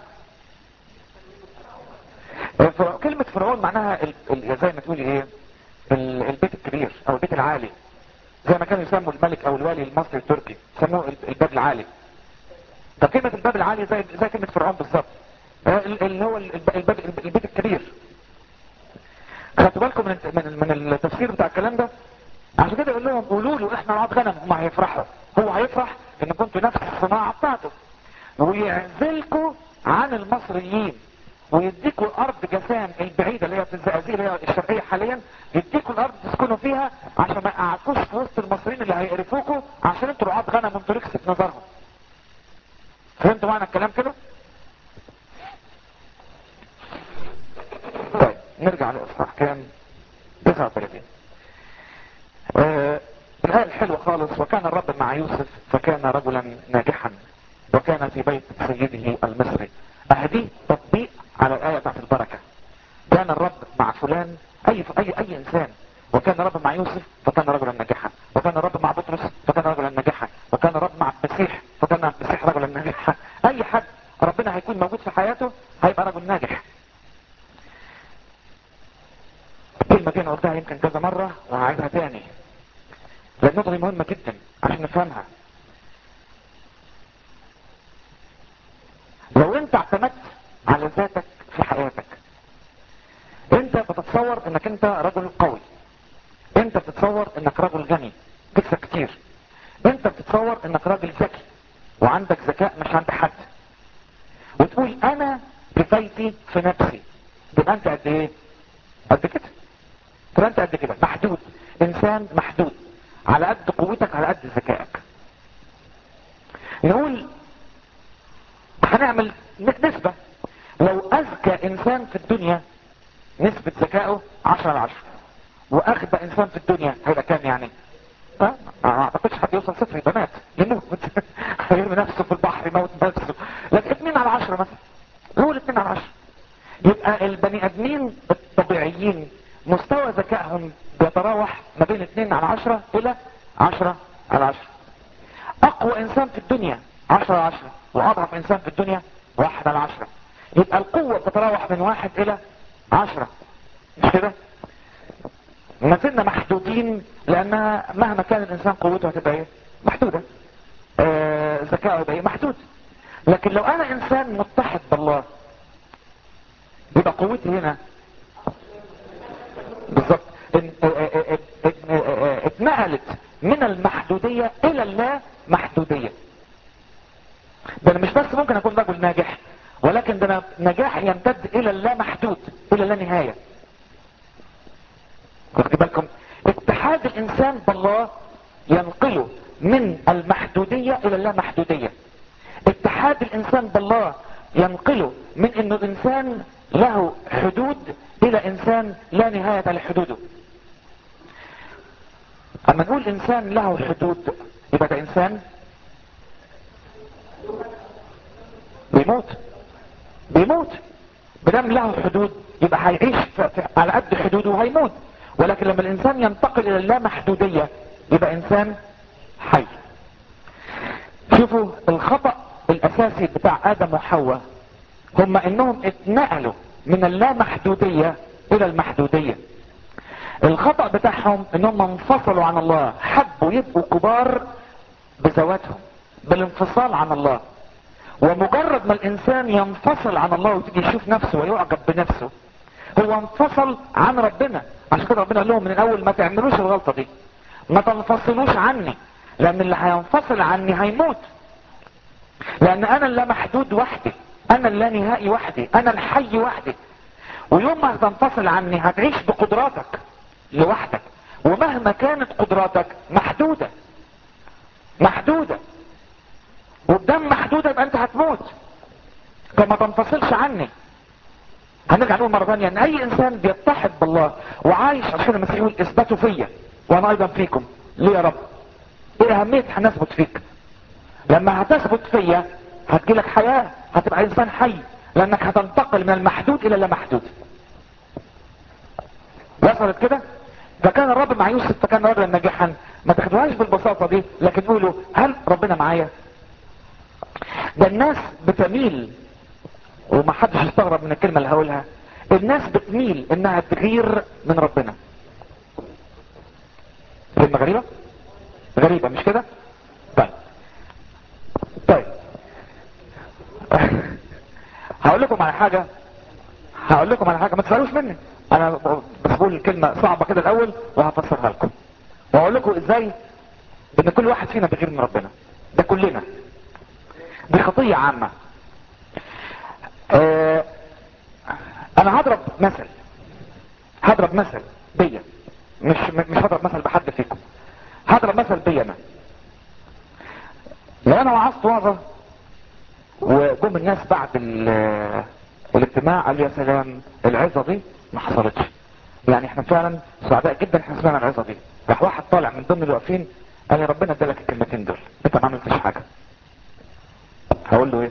فرع- كلمة فرعون معناها ال... ال... زي ما تقولي ايه ال... البيت الكبير او البيت العالي زي ما كانوا يسموا الملك او الوالي المصري التركي يسموه ال- الباب العالي طب كلمة الباب العالي زي زي كلمة فرعون بالظبط آه، ال- اللي هو ال- الب- الباب البيت الكبير خدتوا بالكم من من من التفسير بتاع الكلام ده عشان كده يقول لهم قولوا له احنا رعاة غنم هم هيفرحوا هو هيفرح ان كنتوا نفس الصناعة بتاعته ويعزلكم عن المصريين ويديكوا الارض جسام البعيدة اللي هي في الزقازيق اللي هي الشرقية حاليا يديكوا الارض تسكنوا فيها عشان ما يقعدوش في وسط المصريين اللي هيقرفوكوا عشان انتوا رعاة غنم وانتوا ركس في نظرهم فهمتوا معنى الكلام كده؟ طيب نرجع لإصحاح كام 39 آه الآية الحلوة خالص وكان الرب مع يوسف فكان رجلا ناجحا وكان في بيت سيده المصري أهدي تطبيق على الآية بتاعت البركة كان الرب مع فلان أي أي أي إنسان وكان الرب مع يوسف فكان رجلا ناجحا وكان الرب مع بطرس فكان رجلا ناجحا وكان الرب مع المسيح فكان المسيح رجلا ناجحا أي حد ربنا هيكون موجود في حياته هيبقى رجل ناجح الكلمة دي انا قلتها يمكن كذا مرة وهعيدها تاني لان النقطة دي مهمة جدا عشان نفهمها لو انت اعتمدت على ذاتك في حياتك انت بتتصور انك انت رجل قوي انت بتتصور انك رجل غني تكسب كتير انت بتتصور انك راجل ذكي وعندك ذكاء مش عند حد وتقول انا كفايتي في نفسي تبقى انت قد ايه قد كده تبقى انت قد كده محدود انسان محدود على قد قوتك على قد ذكائك نقول هنعمل نسبة لو اذكى انسان في الدنيا نسبة ذكائه 10 على 10 واغبى انسان في الدنيا هيبقى كام يعني ها؟ ما اعتقدش حد يوصل صفر يبقى مات يموت هيرمي نفسه في البحر يموت نفسه لكن 2 على 10 مثلا نقول 2 على 10 يبقى البني ادمين الطبيعيين مستوى ذكائهم بيتراوح ما بين 2 على 10 الى 10 على 10 اقوى انسان في الدنيا 10 على 10 واضعف انسان في الدنيا 1 على 10 يبقى القوة بتتراوح من 1 الى 10 مش كده ما زلنا محدودين لانها مهما كان الانسان قوته هتبقى ايه محدودة آه، ذكاؤه يبقى ايه محدود لكن لو انا انسان متحد بالله يبقى قوتي هنا بالظبط ان- اه- اه- اه- اه- اه- اتنقلت من المحدودية الى اللا محدودية ده انا مش بس ممكن اكون رجل ناجح ولكن ده انا نجاحي يمتد الى اللا محدود الى اللا نهاية واخد بالكم اتحاد الانسان بالله ينقله من المحدودية الى اللامحدودية اتحاد الانسان بالله ينقله من انه الانسان له حدود الى انسان لا نهاية لحدوده اما نقول انسان له حدود يبقى ده انسان بيموت بيموت بدم له حدود يبقى هيعيش في- في- على قد حدوده وهيموت ولكن لما الانسان ينتقل الى اللامحدودية يبقى انسان حي شوفوا الخطأ الاساسي بتاع ادم وحواء هم انهم اتنقلوا من اللامحدودية الى المحدودية الخطأ بتاعهم انهم انفصلوا عن الله حبوا يبقوا كبار بذواتهم بالانفصال عن الله ومجرد ما الانسان ينفصل عن الله ويبتدي يشوف نفسه ويعجب بنفسه هو انفصل عن ربنا عشان كده ربنا قال لهم من الاول ما تعملوش الغلطه دي ما تنفصلوش عني لان اللي هينفصل عني هيموت لان انا اللا محدود وحدي انا اللا نهائي وحدي انا الحي وحدي ويوم ما هتنفصل عني هتعيش بقدراتك لوحدك ومهما كانت قدراتك محدودة محدودة وبدم محدودة يبقى انت هتموت فما تنفصلش عني هنرجع نقول مرة ثانية ان اي انسان بيتحد بالله وعايش عشان المسيح يقول اثبتوا فيا وانا ايضا فيكم ليه يا رب ايه اهمية هنثبت فيك لما هتثبت فيا هتجيلك حياة هتبقى انسان حي لانك هتنتقل من المحدود الى اللامحدود وصلت كده فكان الرب مع يوسف فكان رجلا ناجحا ما تاخدوهاش بالبساطة دي لكن قولوا هل ربنا معايا ده الناس بتميل وما حدش يستغرب من الكلمة اللي هقولها الناس بتميل انها تغير من ربنا كلمة غريبة غريبة مش كده طيب طيب هقول لكم على حاجة هقول لكم على حاجة ما تسألوش مني انا بس بقول الكلمة صعبة كده الاول وهفسرها لكم واقول لكم ازاي ان كل واحد فينا بيغير من ربنا ده كلنا دي خطية عامة آه انا هضرب مثل هضرب مثل بيا مش مش هضرب مثل بحد فيكم هضرب مثل بيا انا لو انا وعظت وعظة وجم الناس بعد ال- الاجتماع قال يا سلام العظة دي ما حصلتش يعني احنا فعلا سعداء جدا احنا سمعنا العظة دي راح واحد طالع من ضمن اللي واقفين قال لي ربنا ادالك الكلمتين دول انت ما عملتش حاجة هقول له ايه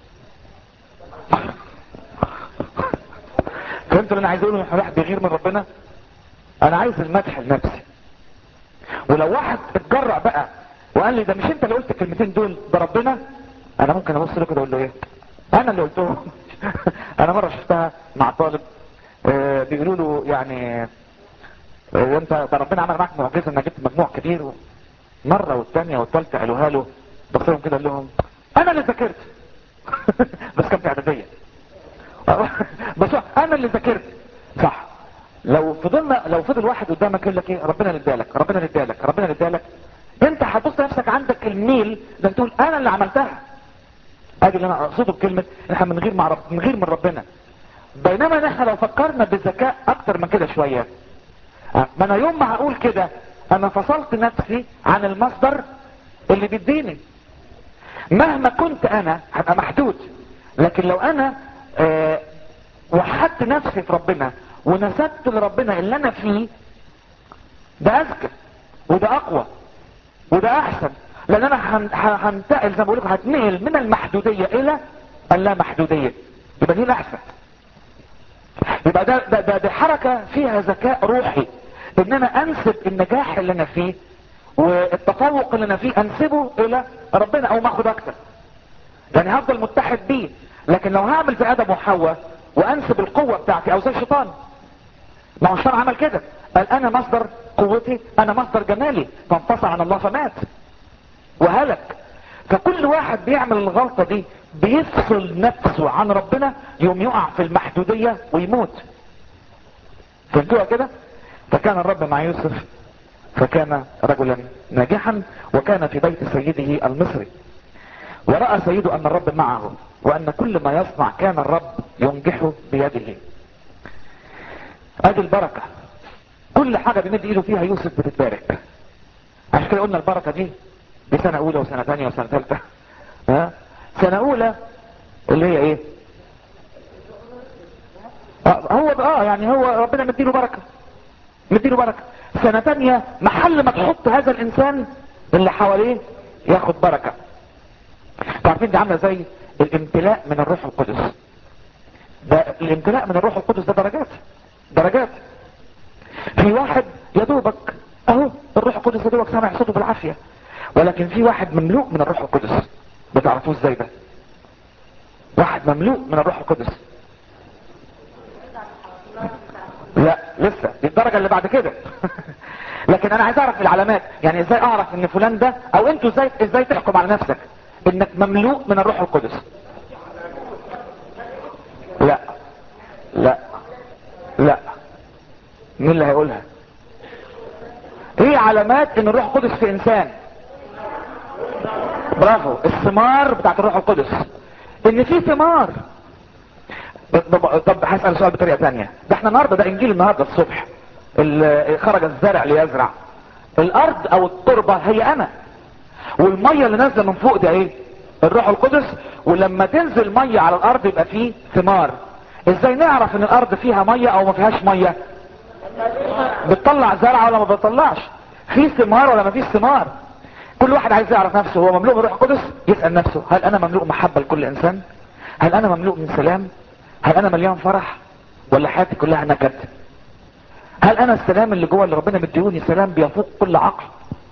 فهمتوا اللي انا عايز اقوله ان واحد بيغير من ربنا انا عايز المدح لنفسي ولو واحد اتجرأ بقى وقال لي ده مش انت اللي قلت الكلمتين دول ده ربنا انا ممكن ابص له كده اقول له ايه انا اللي قلتهم انا مره شفتها مع طالب آه، بيقولوا له يعني آه، انت ده ربنا عمل معاك معجزه انك جبت مجموع كبير و- مره والثانيه والثالثه قالوها له بصيهم كده قال لهم انا اللي ذاكرت بس كان في اعداديه بس انا اللي ذاكرت صح لو فضلنا لو فضل واحد قدامك يقول لك ايه ربنا اللي ادالك ربنا اللي ادالك ربنا اللي ادالك انت هتبص نفسك عندك الميل ده تقول انا اللي عملتها ادي اللي انا اقصده بكلمه احنا من غير مع رب من غير من ربنا بينما نحن لو فكرنا بذكاء اكتر من كده شويه اه، ما انا يوم ما هقول كده انا فصلت نفسي عن المصدر اللي بيديني مهما كنت انا هبقى محدود لكن لو انا آه وحدت نفسي في ربنا ونسبت لربنا اللي انا فيه ده اذكى وده اقوى وده احسن لان انا هن- ه- هنتقل زي ما بقول لكم هتنقل من المحدوديه الى اللامحدوديه يبقى دي الاحسن يبقى ده ده ده, ده حركه فيها ذكاء روحي ان انا انسب النجاح اللي انا فيه والتفوق اللي انا فيه انسبه الى ربنا او ما اخد اكتر يعني هفضل متحد بيه لكن لو هعمل زي ادم وحواء وانسب القوه بتاعتي او زي الشيطان ما هو الشيطان عمل كده قال انا مصدر قوتي انا مصدر جمالي فانفصل عن الله فمات وهلك فكل واحد بيعمل الغلطة دي بيفصل نفسه عن ربنا يوم يقع في المحدودية ويموت فهمتوها كده فكان الرب مع يوسف فكان رجلا ناجحا وكان في بيت سيده المصري ورأى سيده أن الرب معه وأن كل ما يصنع كان الرب ينجحه بيده ادي البركة كل حاجة بيمد ايده فيها يوسف بتتبارك عشان كده قلنا البركة دي دي سنة اولى وسنة ثانية وسنة ثالثة ها سنة اولى اللي هي ايه آه هو اه يعني هو ربنا مديله بركة مديله بركة سنة تانية محل ما تحط هذا الانسان اللي حواليه ياخد بركة تعرفين دي عاملة زي الامتلاء من الروح القدس ده الامتلاء من الروح القدس ده درجات درجات في واحد يا دوبك اهو الروح القدس يا دوبك سامع صوته بالعافية ولكن في واحد مملوء من الروح القدس بتعرفوه ازاي ده واحد مملوء من الروح القدس لا لسه دي الدرجة اللي بعد كده لكن انا عايز اعرف العلامات يعني ازاي اعرف ان فلان ده او انتوا ازاي ازاي تحكم على نفسك انك مملوء من الروح القدس لا لا لا مين اللي هيقولها ايه علامات ان الروح القدس في انسان برافو الثمار بتاعت الروح القدس ان في ثمار طب طب هسأل سؤال بطريقة تانية ده احنا النهاردة ده انجيل النهاردة الصبح ال- خرج الزارع ليزرع الارض او التربة هي انا والمية اللي نازلة من فوق ده ايه الروح القدس ولما تنزل مية على الارض يبقى فيه ثمار ازاي نعرف ان الارض فيها مية او ما فيهاش مية بتطلع زرع ولا ما بتطلعش في ثمار ولا ما فيش ثمار كل واحد عايز يعرف نفسه هو مملوء من الروح القدس يسأل نفسه هل انا مملوء محبة لكل انسان هل انا مملوء من سلام هل انا مليان فرح ولا حياتي كلها نكد هل انا السلام اللي جوه اللي ربنا مديوني سلام بيفوق كل عقل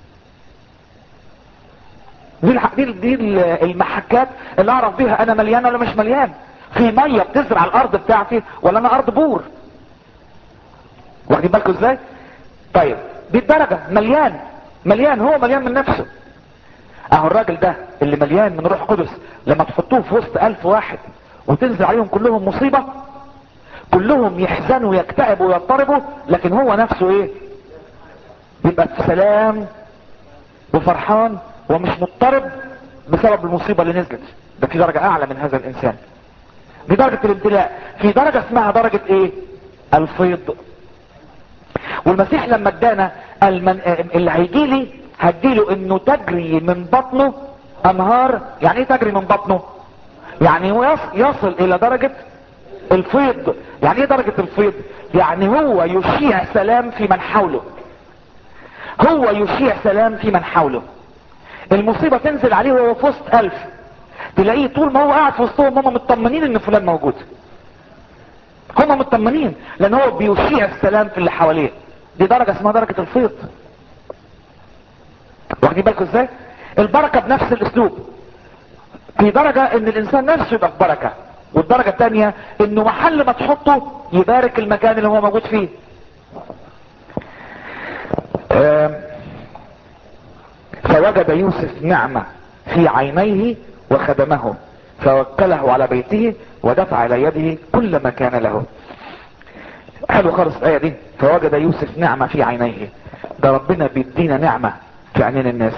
دي الح- دي دي المحكات اللي اعرف بيها انا مليان ولا مش مليان في ميه بتزرع الارض بتاعتي ولا انا ارض بور واخدين بالكم ازاي طيب دي الدرجه مليان مليان هو مليان من نفسه اهو الراجل ده اللي مليان من روح قدس لما تحطوه في وسط الف واحد وتنزل عليهم كلهم مصيبة كلهم يحزنوا ويكتئبوا ويضطربوا لكن هو نفسه ايه يبقى في سلام وفرحان ومش مضطرب بسبب المصيبة اللي نزلت ده في درجة اعلى من هذا الانسان دي درجة الامتلاء في درجة اسمها درجة ايه الفيض والمسيح لما ادانا المن... اللي هيجي لي هديله انه تجري من بطنه انهار يعني ايه تجري من بطنه يعني هو يص- يصل الى درجة الفيض يعني ايه درجة الفيض يعني هو يشيع سلام في من حوله هو يشيع سلام في من حوله المصيبة تنزل عليه وهو في وسط الف تلاقيه طول ما هو قاعد في وسطهم هم مطمنين ان فلان موجود هم مطمنين لان هو بيشيع السلام في اللي حواليه دي درجة اسمها درجة الفيض واخدين بالكم ازاي البركة بنفس الاسلوب في درجة ان الانسان نفسه يبقى في بركة والدرجة الثانية انه محل ما تحطه يبارك المكان اللي هو موجود فيه آم، فوجد يوسف نعمة في عينيه وخدمه فوكله على بيته ودفع الى يده كل ما كان له حلو خالص الايه دي فوجد يوسف نعمة في عينيه ده ربنا بيدينا نعمة في عينين الناس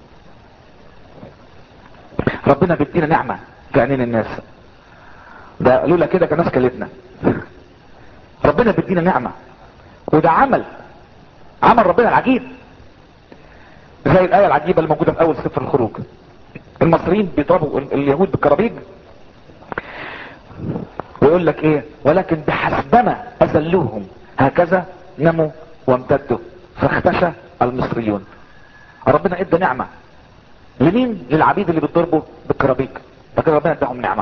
ربنا بيدينا نعمة في عينين الناس ده لولا كده كان الناس كلتنا ربنا بيدينا نعمة وده عمل عمل ربنا العجيب زي الآية العجيبة اللي موجودة في أول سفر الخروج المصريين بيضربوا ال- اليهود بالكرابيج ويقول لك ايه ولكن بحسبما أذلوهم هكذا نموا وامتدوا فاختشى المصريون ربنا ادى نعمة لمين للعبيد اللي بيتضربوا بالكرابيج فكده ربنا اداهم نعمة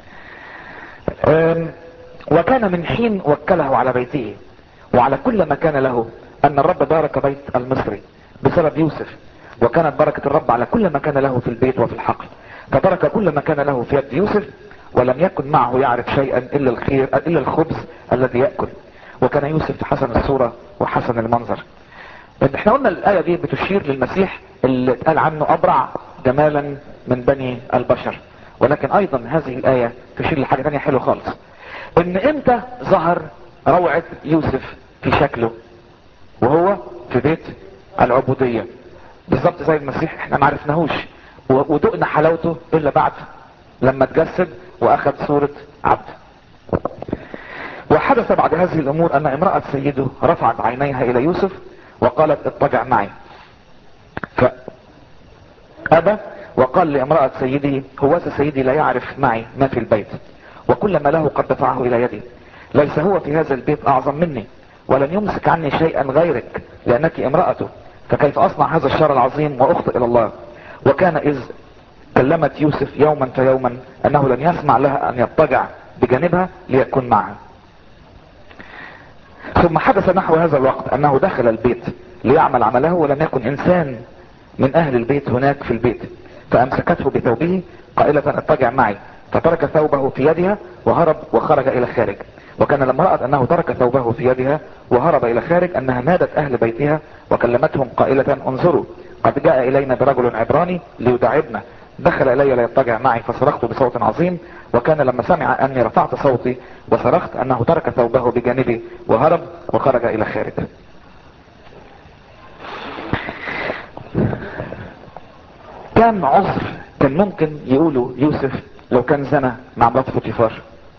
أم، وكان من حين وكله على بيته وعلى كل ما كان له ان الرب بارك بيت المصري بسبب يوسف وكانت بركة الرب على كل ما كان له في البيت وفي الحقل فبارك كل ما كان له في يد يوسف ولم يكن معه يعرف شيئا الا الخير الا الخبز الذي يأكل وكان يوسف حسن الصورة وحسن المنظر لان احنا قلنا الاية دي بتشير للمسيح اللي اتقال عنه ابرع جمالا من بني البشر ولكن ايضا هذه الاية تشير لحاجة تانية حلوة خالص ان امتى ظهر روعة يوسف في شكله وهو في بيت العبودية بالظبط زي المسيح احنا ما عرفناهوش و- ودقنا حلاوته الا بعد لما اتجسد واخذ صورة عبد وحدث بعد هذه الامور ان امرأة سيده رفعت عينيها الى يوسف وقالت اضطجع معي فأبى وقال لامرأة سيده هوذا سيدي لا يعرف معي ما في البيت وكل ما له قد دفعه الى يدي ليس هو في هذا البيت اعظم مني ولن يمسك عني شيئا غيرك لانك امرأته فكيف اصنع هذا الشر العظيم واخطئ الى الله وكان اذ كلمت يوسف يوما فيوما انه لن يسمع لها ان يضطجع بجانبها ليكون معها ثم حدث نحو هذا الوقت انه دخل البيت ليعمل عمله ولم يكن انسان من اهل البيت هناك في البيت فامسكته بثوبه قائلة اضطجع معي فترك ثوبه في يدها وهرب وخرج الى خارج وكان لما رأت انه ترك ثوبه في يدها وهرب الى خارج انها نادت اهل بيتها وكلمتهم قائلة انظروا قد جاء الينا برجل عبراني ليداعبنا دخل الي ليضطجع معي فصرخت بصوت عظيم وكان لما سمع اني رفعت صوتي وصرخت انه ترك ثوبه بجانبي وهرب وخرج الى خارج كم عذر كان ممكن يقوله يوسف لو كان زنى مع مرات فوتيفار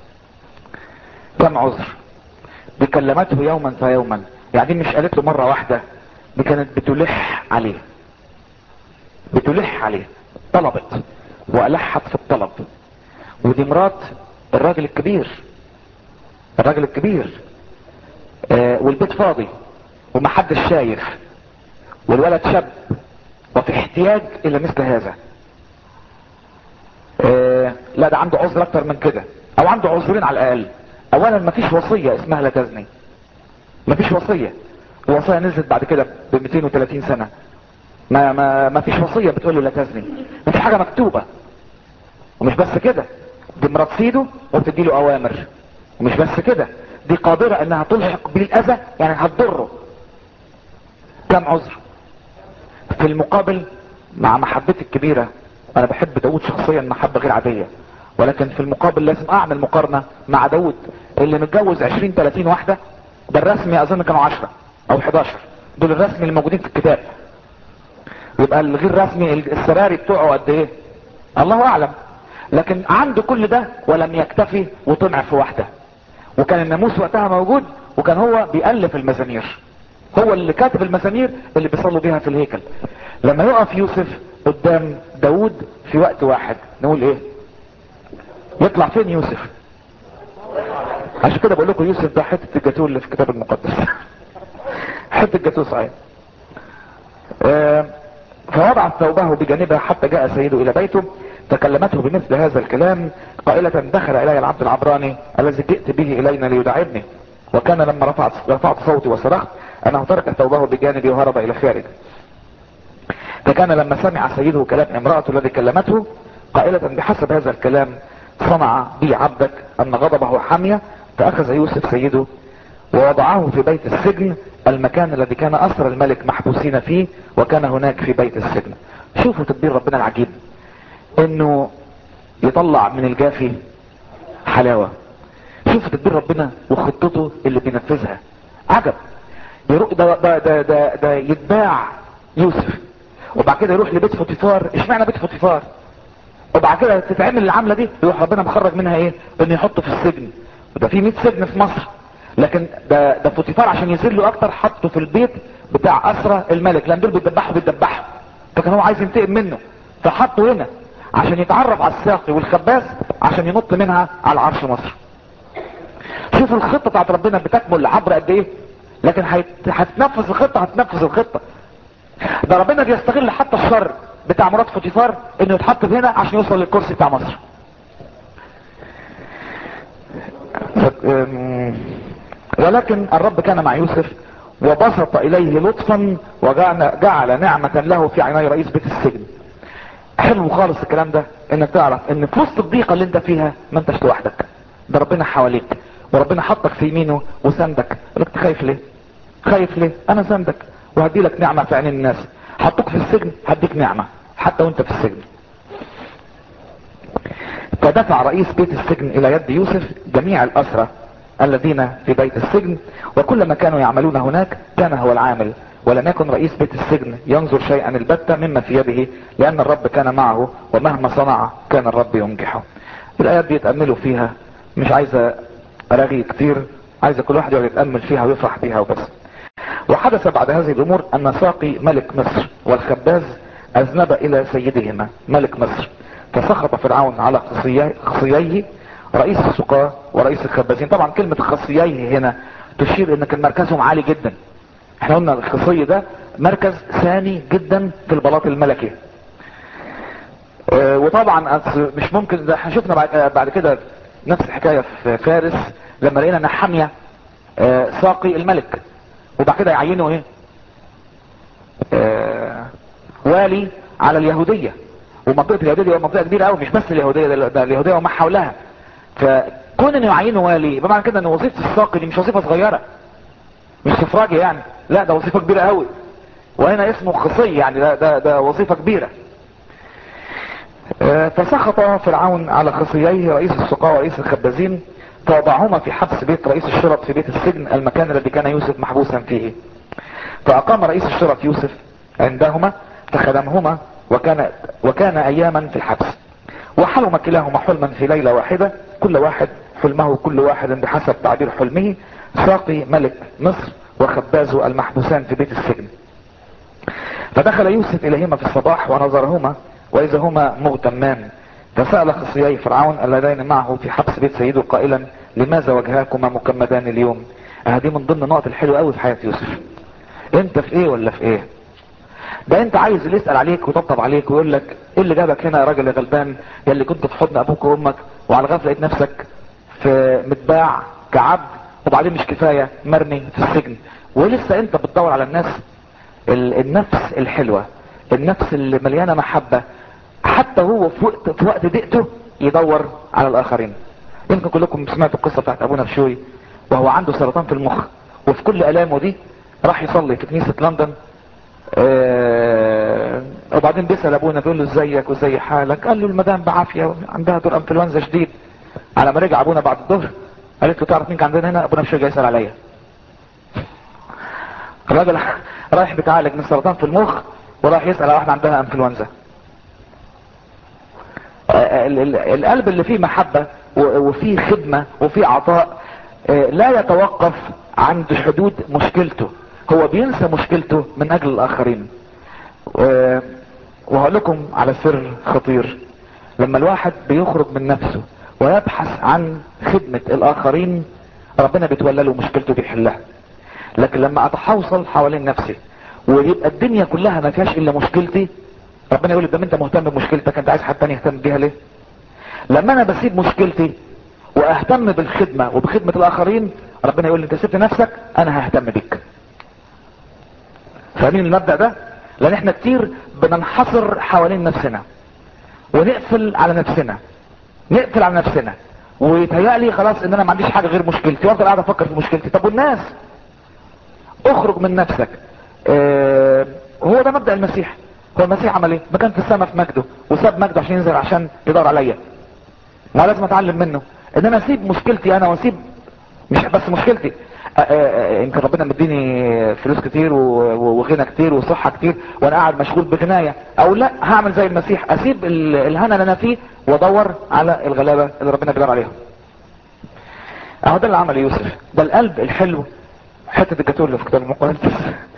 كم عذر دي كلمته يوما فيوما يعني دي مش قالت له مرة واحدة دي كانت بتلح عليه بتلح عليه طلبت والحت في الطلب ودي مرات الراجل الكبير الراجل الكبير آه والبيت فاضي ومحدش شايف والولد شاب وفي احتياج الى مثل هذا آه لا ده عنده عذر اكتر من كده او عنده عذرين على الاقل اولا مفيش وصية اسمها لا تزني مفيش وصية الوصية نزلت بعد كده ب 230 سنة ما ما ما فيش وصية بتقول له لا تزني ما فيش حاجة مكتوبة ومش بس كده دي مرات سيده وبتدي له اوامر ومش بس كده دي قادرة انها تلحق بالاذى يعني هتضره كم عذر في المقابل مع محبتي الكبيرة انا بحب داود شخصيا محبة غير عادية ولكن في المقابل لازم اعمل مقارنة مع داود اللي متجوز 20 30 واحدة ده الرسمي اظن كانوا 10 او 11 دول الرسمي اللي موجودين في الكتاب يبقى الغير رسمي السراري بتوعه قد ايه الله اعلم لكن عنده كل ده ولم يكتفي وطمع في واحدة وكان الناموس وقتها موجود وكان هو بيألف المزامير هو اللي كاتب المزامير اللي بيصلوا بيها في الهيكل لما يقف يوسف قدام داود في وقت واحد نقول ايه يطلع فين يوسف عشان كده بقول لكم يوسف ده حته الجاتوه اللي في الكتاب المقدس حته الجاتوه صحيح آه فوضع ثوبه بجانبها حتى جاء سيده الى بيته فكلمته بمثل هذا الكلام قائلة دخل الي العبد العبراني الذي جئت به الينا ليداعبني وكان لما رفعت, رفعت صوتي وصرخت انه ترك ثوبه بجانبي وهرب الى خارج فكان لما سمع سيده كلام امرأته الذي كلمته قائلة بحسب هذا الكلام صنع بي عبدك ان غضبه حمية فاخذ يوسف سيده ووضعه في بيت السجن المكان الذي كان اسر الملك محبوسين فيه وكان هناك في بيت السجن شوفوا تدبير ربنا العجيب انه يطلع من الجافي حلاوة شوفوا تدبير ربنا وخطته اللي بينفذها عجب يروح ده, ده, ده, ده, ده يتباع يوسف وبعد كده يروح لبيت فوتيفار اشمعنى بيت فوتيفار وبعد كده تتعمل العملة دي يروح ربنا مخرج منها ايه انه يحطه في السجن وده في 100 سجن في مصر لكن ده ده فوتيفار عشان يذله اكتر حطه في البيت بتاع اسرى الملك لان دول بيدبحوا بيدبحوا فكان هو عايز ينتقم منه فحطه هنا عشان يتعرف على الساقي والخباز عشان ينط منها على عرش مصر شوف الخطة بتاعت ربنا بتكمل عبر قد ايه لكن هتنفذ الخطة هتنفذ الخطة ده ربنا بيستغل حتى الشر بتاع مرات فوتيفار انه يتحط هنا عشان يوصل للكرسي بتاع مصر ولكن الرب كان مع يوسف وبسط اليه لطفا وجعل جعل نعمة له في عيني رئيس بيت السجن حلو خالص الكلام ده انك تعرف ان في وسط الضيقة اللي انت فيها ما انتش لوحدك ده ربنا حواليك وربنا حطك في يمينه وسندك قلت خايف ليه خايف ليه انا سندك وهدي لك نعمة في عينين الناس حطوك في السجن هديك نعمة حتى وانت في السجن فدفع رئيس بيت السجن الى يد يوسف جميع الاسرى الذين في بيت السجن وكلما كانوا يعملون هناك كان هو العامل ولم يكن رئيس بيت السجن ينظر شيئا البتة مما في يده لان الرب كان معه ومهما صنع كان الرب ينجحه الايات دي يتأملوا فيها مش عايزة اراغي كتير عايزة كل واحد يقعد يتأمل فيها ويفرح بيها وبس وحدث بعد هذه الامور ان ساقي ملك مصر والخباز اذنب الى سيدهما ملك مصر فسخط فرعون على خصييه رئيس السقاة ورئيس الخبازين طبعا كلمة خصييه هنا تشير ان كان مركزهم عالي جدا احنا قلنا الخصي ده مركز ثاني جدا في البلاط الملكي اه وطبعا أصل مش ممكن ده احنا شفنا بعد, اه بعد كده نفس الحكاية في فارس لما لقينا نحامية اه ساقي الملك وبعد كده يعينوا ايه والي على اليهودية ومنطقة اليهودية دي منطقة كبيرة قوي مش بس اليهودية ده, ده اليهودية وما حولها فكون انه يعينوا والي بمعنى كده ان وظيفة الساقي دي مش وظيفة صغيرة مش سفراجي يعني لا ده وظيفة كبيرة قوي وهنا اسمه خصي يعني ده, ده, ده وظيفة كبيرة فسخط فرعون على خصييه رئيس السقاء ورئيس الخبازين فوضعهما في حبس بيت رئيس الشرط في بيت السجن المكان الذي كان يوسف محبوسا فيه فأقام رئيس الشرط يوسف عندهما فخدمهما وكان, وكان أياما في الحبس وحلم كلاهما حلما في ليلة واحدة كل واحد حلمه كل واحد بحسب تعبير حلمه ساقي ملك مصر وخباز المحبوسان في بيت السجن فدخل يوسف إليهما في الصباح ونظرهما وإذا هما مغتمان فسأل خصيي فرعون اللذين معه في حبس بيت سيده قائلا لماذا وجهاكما مكمدان اليوم هذه من ضمن النقط الحلوة قوي في حياة يوسف انت في ايه ولا في ايه ده انت عايز اللي يسأل عليك ويطبطب عليك ويقول لك ايه اللي جابك هنا يا راجل يا غلبان يا اللي كنت في حضن ابوك وامك وعلى غفله لقيت نفسك في متباع كعبد وبعدين مش كفايه مرمي في السجن ولسه انت بتدور على الناس النفس الحلوه النفس اللي مليانه محبه حتى هو في وقت في وقت ضيقته يدور على الاخرين يمكن كلكم سمعتوا القصه بتاعت ابونا بشوي وهو عنده سرطان في المخ وفي كل الامه دي راح يصلي في كنيسه لندن آه وبعدين بيسال ابونا بيقول له ازيك وازي حالك قال له المدام بعافيه عندها دور انفلونزا شديد على ما رجع ابونا بعد الظهر قالت له تعرف مين كان عندنا هنا ابونا بشوي جاي يسال عليا الراجل رايح بيتعالج من سرطان في المخ وراح يسال على واحده عندها انفلونزا القلب اللي فيه محبة وفيه خدمة وفيه عطاء لا يتوقف عند حدود مشكلته هو بينسى مشكلته من اجل الاخرين وهقول لكم على سر خطير لما الواحد بيخرج من نفسه ويبحث عن خدمة الاخرين ربنا بيتولى له مشكلته بيحلها لكن لما اتحوصل حوالين نفسي ويبقى الدنيا كلها ما فيهاش الا مشكلتي ربنا يقول لي ده انت مهتم بمشكلتك انت عايز حد تاني يهتم بيها ليه لما انا بسيب مشكلتي واهتم بالخدمة وبخدمة الاخرين ربنا يقول لي انت سبت نفسك انا ههتم بيك فاهمين المبدأ ده لان احنا كتير بننحصر حوالين نفسنا ونقفل على نفسنا نقفل على نفسنا ويتهيألي خلاص ان انا ما عنديش حاجة غير مشكلتي وافضل قاعد افكر في مشكلتي طب والناس اخرج من نفسك اه هو ده مبدأ المسيح هو المسيح عمل ايه ما كان في السماء في مجده وساب مجده عشان ينزل عشان يدور عليا ما لازم اتعلم منه ان انا اسيب مشكلتي انا واسيب مش بس مشكلتي يمكن ربنا مديني فلوس كتير وغنى كتير وصحة كتير وانا قاعد مشغول بغناية او لا هعمل زي المسيح اسيب الهنا اللي انا فيه وادور على الغلابة اللي ربنا بيدور عليهم اهو ده اللي عمل يوسف ده القلب الحلو حتة الجاتوه اللي في كتاب المقدس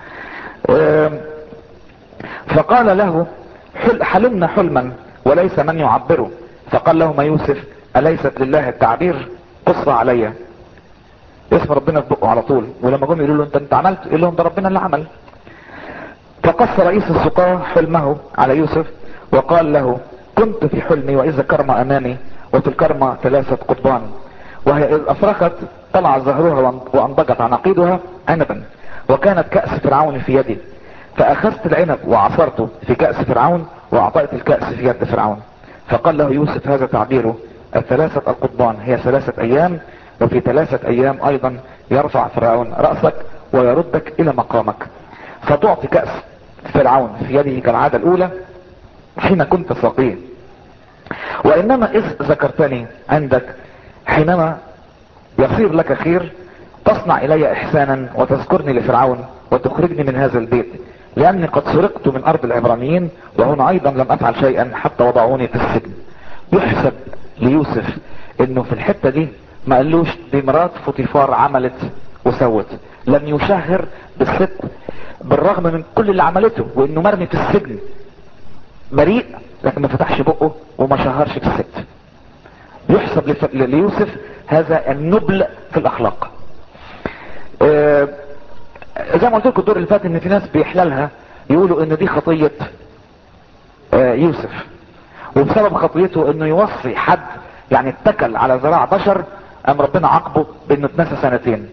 فقال له حل حلمنا حلما وليس من يعبره فقال لهما يوسف أليست لله التعبير قص عليا اسم ربنا في بقه على طول ولما جم يقولوا له انت انت عملت يقول لهم ده ربنا اللي عمل فقص رئيس السقاة حلمه على يوسف وقال له كنت في حلمي واذا كرمة امامي وفي الكرمة ثلاثة قضبان وهي اذ افرخت طلع زهرها وانضجت عناقيدها عنبا وكانت كأس فرعون في يدي فاخذت العنب وعصرته في كأس فرعون واعطيت الكأس في يد فرعون فقال له يوسف هذا تعبيره الثلاثة القضبان هي ثلاثة ايام وفي ثلاثة ايام ايضا يرفع فرعون رأسك ويردك الى مقامك فتعطي كأس فرعون في يده كالعادة الاولى حين كنت ساقيه وانما اذ ذكرتني عندك حينما يصير لك خير تصنع الي احسانا وتذكرني لفرعون وتخرجني من هذا البيت لاني قد سرقت من ارض العبرانيين وهنا ايضا لم افعل شيئا حتى وضعوني في السجن يحسب ليوسف انه في الحتة دي ما قالوش دي مرات فوتيفار عملت وسوت لم يشهر بالست بالرغم من كل اللي عملته وانه مرمي في السجن بريء لكن ما فتحش بقه وما شهرش في الست يحسب ليوسف هذا النبل في الاخلاق آه، زي ما قلت لكم الدور اللي فات ان في ناس بيحللها يقولوا ان دي خطية آه، يوسف وبسبب خطيته انه يوصي حد يعني اتكل على ذراع بشر ام ربنا عاقبه بانه اتنسى سنتين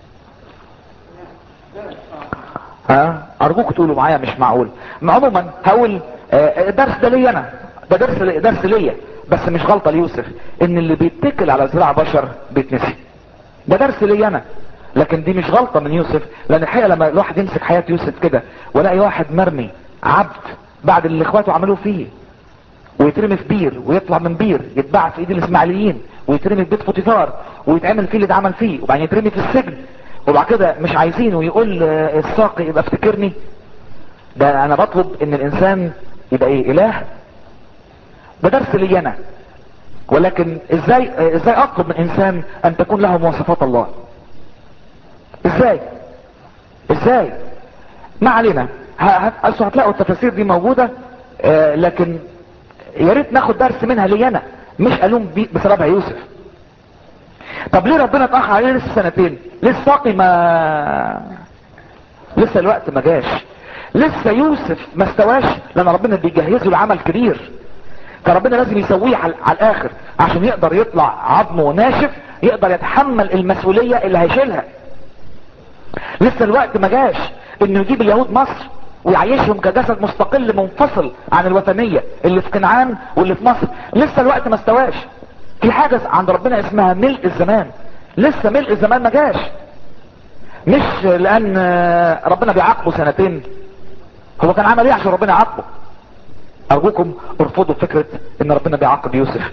ها ارجوك تقولوا معايا مش معقول ما عموما هقول آه، الدرس ده ليا انا ده درس درس ليا بس مش غلطه ليوسف ان اللي بيتكل على ذراع بشر بيتنسي ده درس ليا انا لكن دي مش غلطه من يوسف لان الحقيقه لما الواحد يمسك حياه يوسف كده ولاقي واحد مرمي عبد بعد اللي اخواته عملوه فيه ويترمي في بير ويطلع من بير يتباع في ايد الاسماعيليين ويترمي في بيت فوتيفار ويتعمل فيه اللي اتعمل فيه وبعدين يترمي في السجن وبعد كده مش عايزينه يقول آه، الساقي يبقى افتكرني ده انا بطلب ان الانسان يبقى ايه اله ده درس لي انا ولكن ازاي آه، ازاي اطلب من انسان ان تكون له مواصفات الله ازاي ازاي ما علينا ه- ه- أصل هتلاقوا التفاسير دي موجودة آه، لكن يا ريت ناخد درس منها لي انا مش الوم بي- بسببها يوسف طب ليه ربنا اتاخر عليه لسه سنتين لسه ساقي ما لسه الوقت ما جاش لسه يوسف ما استواش لان ربنا بيجهز له عمل كبير فربنا لازم يسويه على, على الاخر عشان يقدر يطلع عظمه ناشف يقدر يتحمل المسؤولية اللي هيشيلها لسه الوقت ما جاش انه يجيب اليهود مصر ويعيشهم كجسد مستقل منفصل عن الوثنية اللي في كنعان واللي في مصر لسه الوقت ما استواش في حاجة عند ربنا اسمها ملء الزمان لسه ملء الزمان ما جاش مش لان آه، ربنا بيعاقبه سنتين هو كان عمل ايه عشان ربنا يعاقبه ارجوكم ارفضوا فكرة ان ربنا بيعاقب يوسف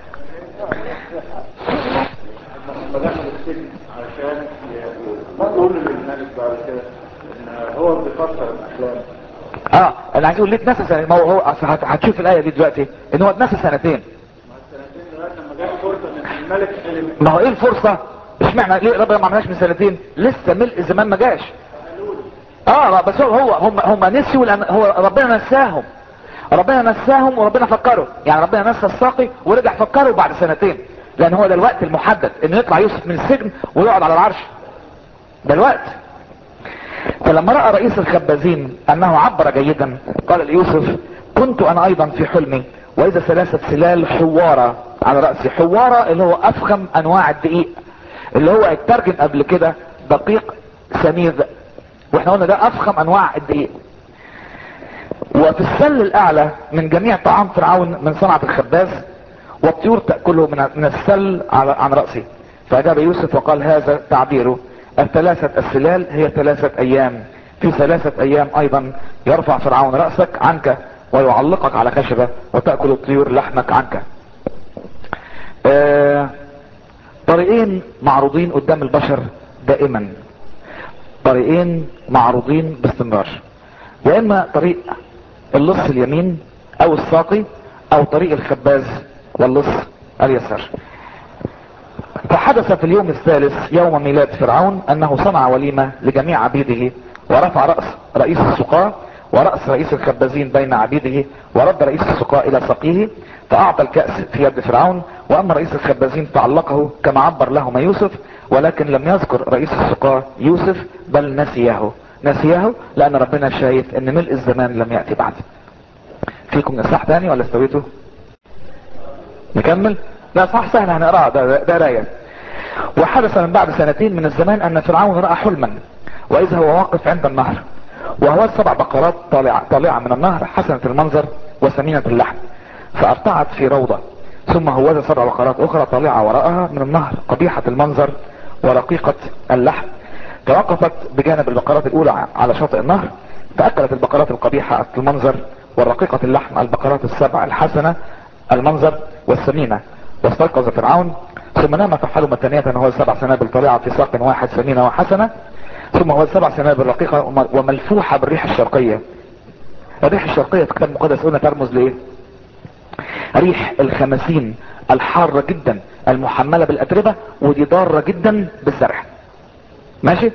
لما دخل السجن عشان يقول للملك بعد كده ان هو بيفسر الاحلام اه انا عايز اقول ليه اتنسى سنة ما هو هو أصل هت- هتشوف الايه دي دلوقتي ان هو اتنسى سنتين ما السنتين لغايه لما جت فرصه ان الملك حلم ما هو ايه الفرصة اشمعنى ليه ربنا ما عملهاش من سنتين لسه ملء الزمان ما جاش اه لا، بس هو هو هم هم نسيوا لان هو ربنا نساهم ربنا نساهم وربنا فكروا يعني ربنا نسى الساقي ورجع فكروا بعد سنتين لان هو ده الوقت المحدد انه يطلع يوسف من السجن ويقعد على العرش ده الوقت فلما رأى رئيس الخبازين انه عبر جيدا قال ليوسف كنت انا ايضا في حلمي واذا ثلاثة سلال حوارة على رأسي حوارة اللي هو افخم انواع الدقيق اللي هو اترجم قبل كده دقيق سميذ واحنا قلنا ده افخم انواع الدقيق وفي السل الاعلى من جميع طعام فرعون من صنعة الخباز والطيور تأكله من من السل على عن رأسي فأجاب يوسف وقال هذا تعبيره الثلاثة السلال هي ثلاثة ايام في ثلاثة ايام ايضا يرفع فرعون رأسك عنك ويعلقك على خشبة وتأكل الطيور لحمك عنك آه طريقين معروضين قدام البشر دائما طريقين معروضين باستمرار يا اما طريق اللص اليمين او الساقي او طريق الخباز واللص اليسار فحدث في اليوم الثالث يوم ميلاد فرعون انه صنع وليمة لجميع عبيده ورفع رأس رئيس السقاة ورأس رئيس الخبازين بين عبيده ورد رئيس السقاة الى سقيه فاعطى الكأس في يد فرعون واما رئيس الخبازين فعلقه كما عبر لهما يوسف ولكن لم يذكر رئيس السقاة يوسف بل نسيه نسيه لان ربنا شايف ان ملء الزمان لم يأتي بعد فيكم نصح تاني ولا استويتوا نكمل لا صح سهل هنقرأ ده, ده, ده راية وحدث من بعد سنتين من الزمان ان فرعون رأى حلما واذا هو واقف عند النهر وهو سبع بقرات طالعة, طالعة من النهر حسنة المنظر وسمينة اللحم فارتعت في روضة ثم هوذا سبع بقرات اخرى طالعة وراءها من النهر قبيحة المنظر ورقيقة اللحم توقفت بجانب البقرات الاولى على شاطئ النهر فاكلت البقرات القبيحة المنظر والرقيقة اللحم البقرات السبع الحسنة المنظر والسمينة واستيقظ فرعون ثم نام فحلم ثانية هو سبع سنابل طالعة في ساق واحد سمينة وحسنة ثم هو سبع سنابل رقيقة وملفوحة بالريح الشرقية الريح الشرقية في كتاب المقدس قلنا ترمز لايه ريح الخمسين الحارة جدا المحملة بالاتربة ودي ضارة جدا بالزرع ماشي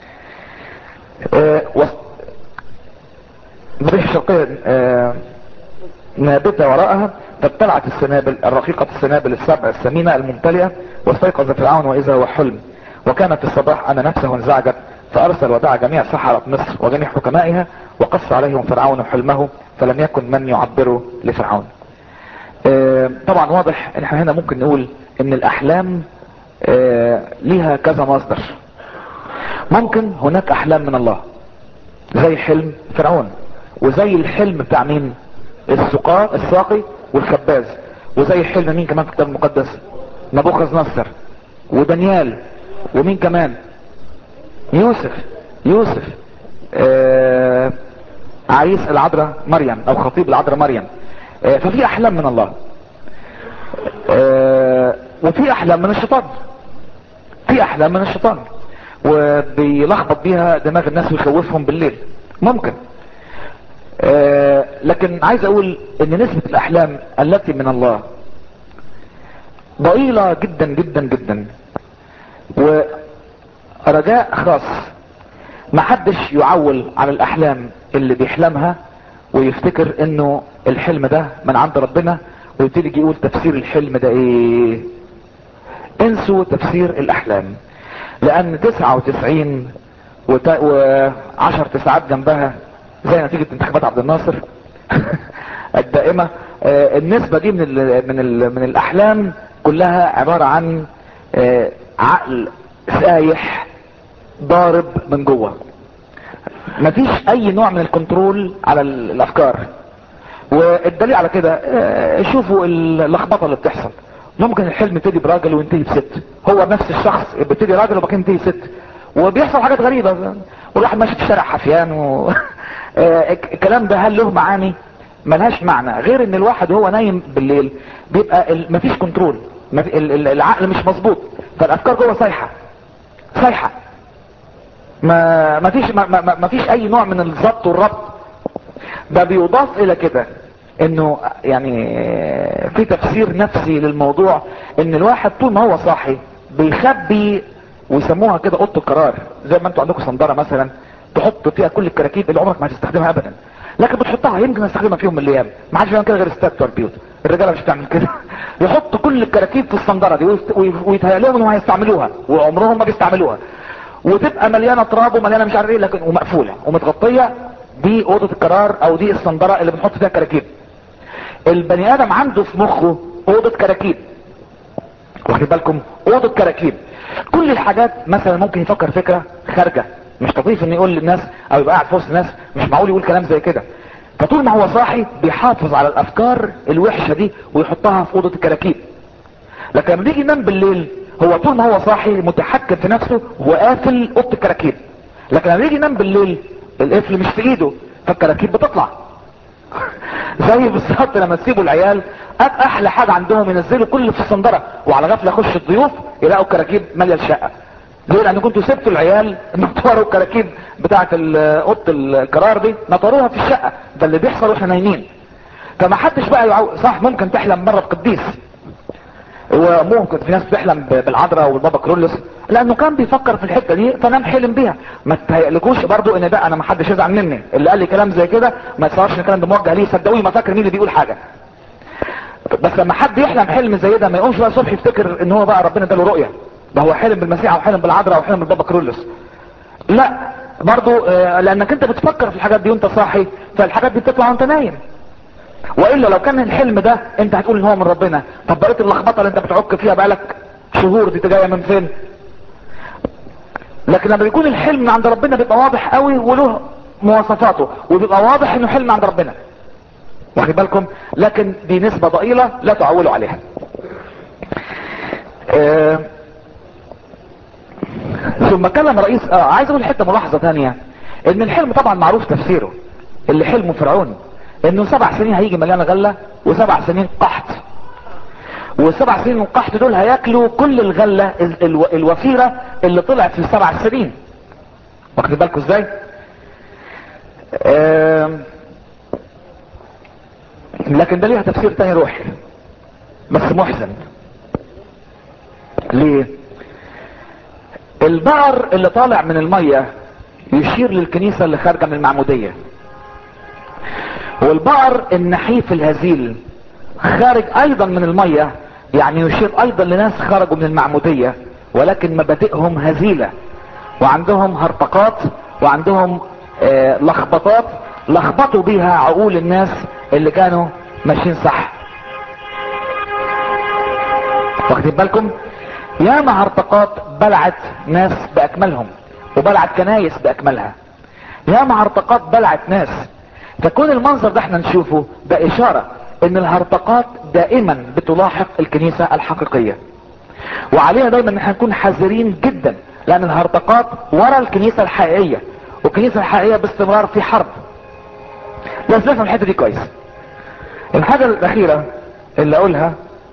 آه وص... الريح الشرقية آه نابتة وراءها فابتلعت السنابل الرقيقة السنابل السبع السمينة الممتلئة واستيقظ فرعون واذا هو حلم وكانت الصباح ان نفسه انزعجت فارسل ودعا جميع سحرة مصر وجميع حكمائها وقص عليهم فرعون حلمه فلم يكن من يعبره لفرعون آه، طبعا واضح ان احنا هنا ممكن نقول ان الاحلام آه، ليها كذا مصدر ممكن هناك احلام من الله زي حلم فرعون وزي الحلم بتاع مين السقاء الساقي والخباز وزي حلم مين كمان في الكتاب المقدس نبوخذ نصر ودانيال ومين كمان يوسف يوسف آه عريس العذراء مريم او خطيب العذراء مريم آه ففي احلام من الله آه وفي احلام من الشيطان في احلام من الشيطان وبيلخبط بيها دماغ الناس ويخوفهم بالليل ممكن آه لكن عايز اقول ان نسبة الاحلام التي من الله ضئيلة جدا جدا جدا ورجاء خاص ما حدش يعول على الاحلام اللي بيحلمها ويفتكر انه الحلم ده من عند ربنا ويبتدي يجي يقول تفسير الحلم ده ايه انسوا تفسير الاحلام لان تسعة وتسعين وعشر تسعات جنبها زي نتيجة انتخابات عبد الناصر الدائمة آه النسبة دي من ال من ال من الاحلام كلها عبارة عن آه عقل سايح ضارب من جوه مفيش اي نوع من الكنترول على الافكار والدليل على كده آه شوفوا اللخبطة اللي بتحصل ممكن الحلم يبتدي براجل وينتهي بست هو نفس الشخص بيبتدي راجل وبعدين ينتهي ست وبيحصل حاجات غريبة والواحد ماشي في الشارع حفيان و... الكلام ده هل له معاني ملهاش معنى غير ان الواحد وهو نايم بالليل بيبقى ال... مفيش كنترول مف... العقل مش مظبوط فالافكار جوه سايحة سايحة ما مفيش ما... ما... مفيش اي نوع من الضبط والربط ده بيضاف الى كده انه يعني في تفسير نفسي للموضوع ان الواحد طول ما هو صاحي بيخبي ويسموها كده اوضه القرار زي ما انتوا عندكم صندره مثلا تحط فيها كل الكراكيب اللي عمرك ما هتستخدمها ابدا لكن بتحطها يمكن استخدمها في يوم من الايام ما حدش بيعمل كده غير الستات بتوع البيوت الرجاله مش بتعمل كده يحط كل الكراكيب في الصندره دي ويتهيأ لهم انهم هيستعملوها وعمرهم ما بيستعملوها وتبقى مليانه تراب ومليانه مش عارف ايه لكن ومقفوله ومتغطيه دي اوضه القرار او دي الصندره اللي بنحط فيها الكراكيب البني ادم عنده في مخه اوضه كراكيب واخد بالكم اوضه كراكيب كل الحاجات مثلا ممكن يفكر فكره خارجه مش لطيف ان يقول للناس او يبقى قاعد في وسط الناس مش معقول يقول كلام زي كده فطول ما هو صاحي بيحافظ على الافكار الوحشه دي ويحطها في اوضه الكراكيب لكن لما بيجي ينام بالليل هو طول ما هو صاحي متحكم في نفسه وقافل اوضه الكراكيب لكن لما بيجي ينام بالليل القفل مش في ايده فالكراكيب بتطلع زي بالظبط لما تسيبوا العيال احلى حاجه عندهم ينزلوا كل في الصندره وعلى غفله يخش الضيوف يلاقوا الكراكيب ماليه الشقه ليه لان كنتوا سبتوا العيال نطروا الكراكيب بتاعه اوضه القرار دي نطروها في الشقه ده اللي بيحصل واحنا نايمين فما حدش بقى يعو... صح ممكن تحلم مره بقديس وممكن في ناس بتحلم بالعذراء والبابا كرولس لانه كان بيفكر في الحته دي فنام حلم بيها ما تهيألكوش برضو ان ده انا ما حدش يزعل مني اللي قال لي كلام زي كده ما يصيرش ان الكلام ده موجه ليه صدقوني ما فاكر مين اللي بيقول حاجه بس لما حد يحلم حلم زي ده ما يقومش بقى الصبح يفتكر ان هو بقى ربنا اداله رؤيه ده هو حلم بالمسيح او حلم بالعذراء او حلم بالبابا كرولس لا برضو آه لانك انت بتفكر في الحاجات دي وانت صاحي فالحاجات دي بتطلع وانت نايم والا لو كان الحلم ده انت هتقول ان هو من ربنا طب بقيت اللخبطه اللي انت بتعك فيها بقالك شهور دي جايه من فين لكن لما بيكون الحلم من عند ربنا بيبقى واضح قوي وله مواصفاته وبيبقى واضح انه حلم عند ربنا واخد بالكم لكن دي نسبة ضئيلة لا تعولوا عليها آه ثم كلم رئيس آه عايز اقول حتة ملاحظة تانية ان الحلم طبعا معروف تفسيره اللي حلمه فرعون انه سبع سنين هيجي مليان غلة وسبع سنين قحط والسبع سنين القحط دول هياكلوا كل الغلة الو... الوفيرة اللي طلعت في السبع سنين واخد بالكم ازاي آه لكن ده ليها تفسير تاني روحي بس محزن ليه البقر اللي طالع من المية يشير للكنيسة اللي خارجة من المعمودية والبقر النحيف الهزيل خارج ايضا من المية يعني يشير ايضا لناس خرجوا من المعمودية ولكن مبادئهم هزيلة وعندهم هرطقات وعندهم آه لخبطات لخبطوا بيها عقول الناس اللي كانوا ماشيين صح واخدين بالكم ياما هرطقات بلعت ناس باكملهم وبلعت كنايس باكملها ياما هرطقات بلعت ناس فكون المنظر ده احنا نشوفه ده اشارة ان الهرطقات دائما بتلاحق الكنيسة الحقيقية وعلينا دايما ان احنا نكون حذرين جدا لان الهرطقات ورا الكنيسة الحقيقية والكنيسة الحقيقية باستمرار في حرب لازم نفهم الحتة دي كويس الحاجة الاخيرة اللي اقولها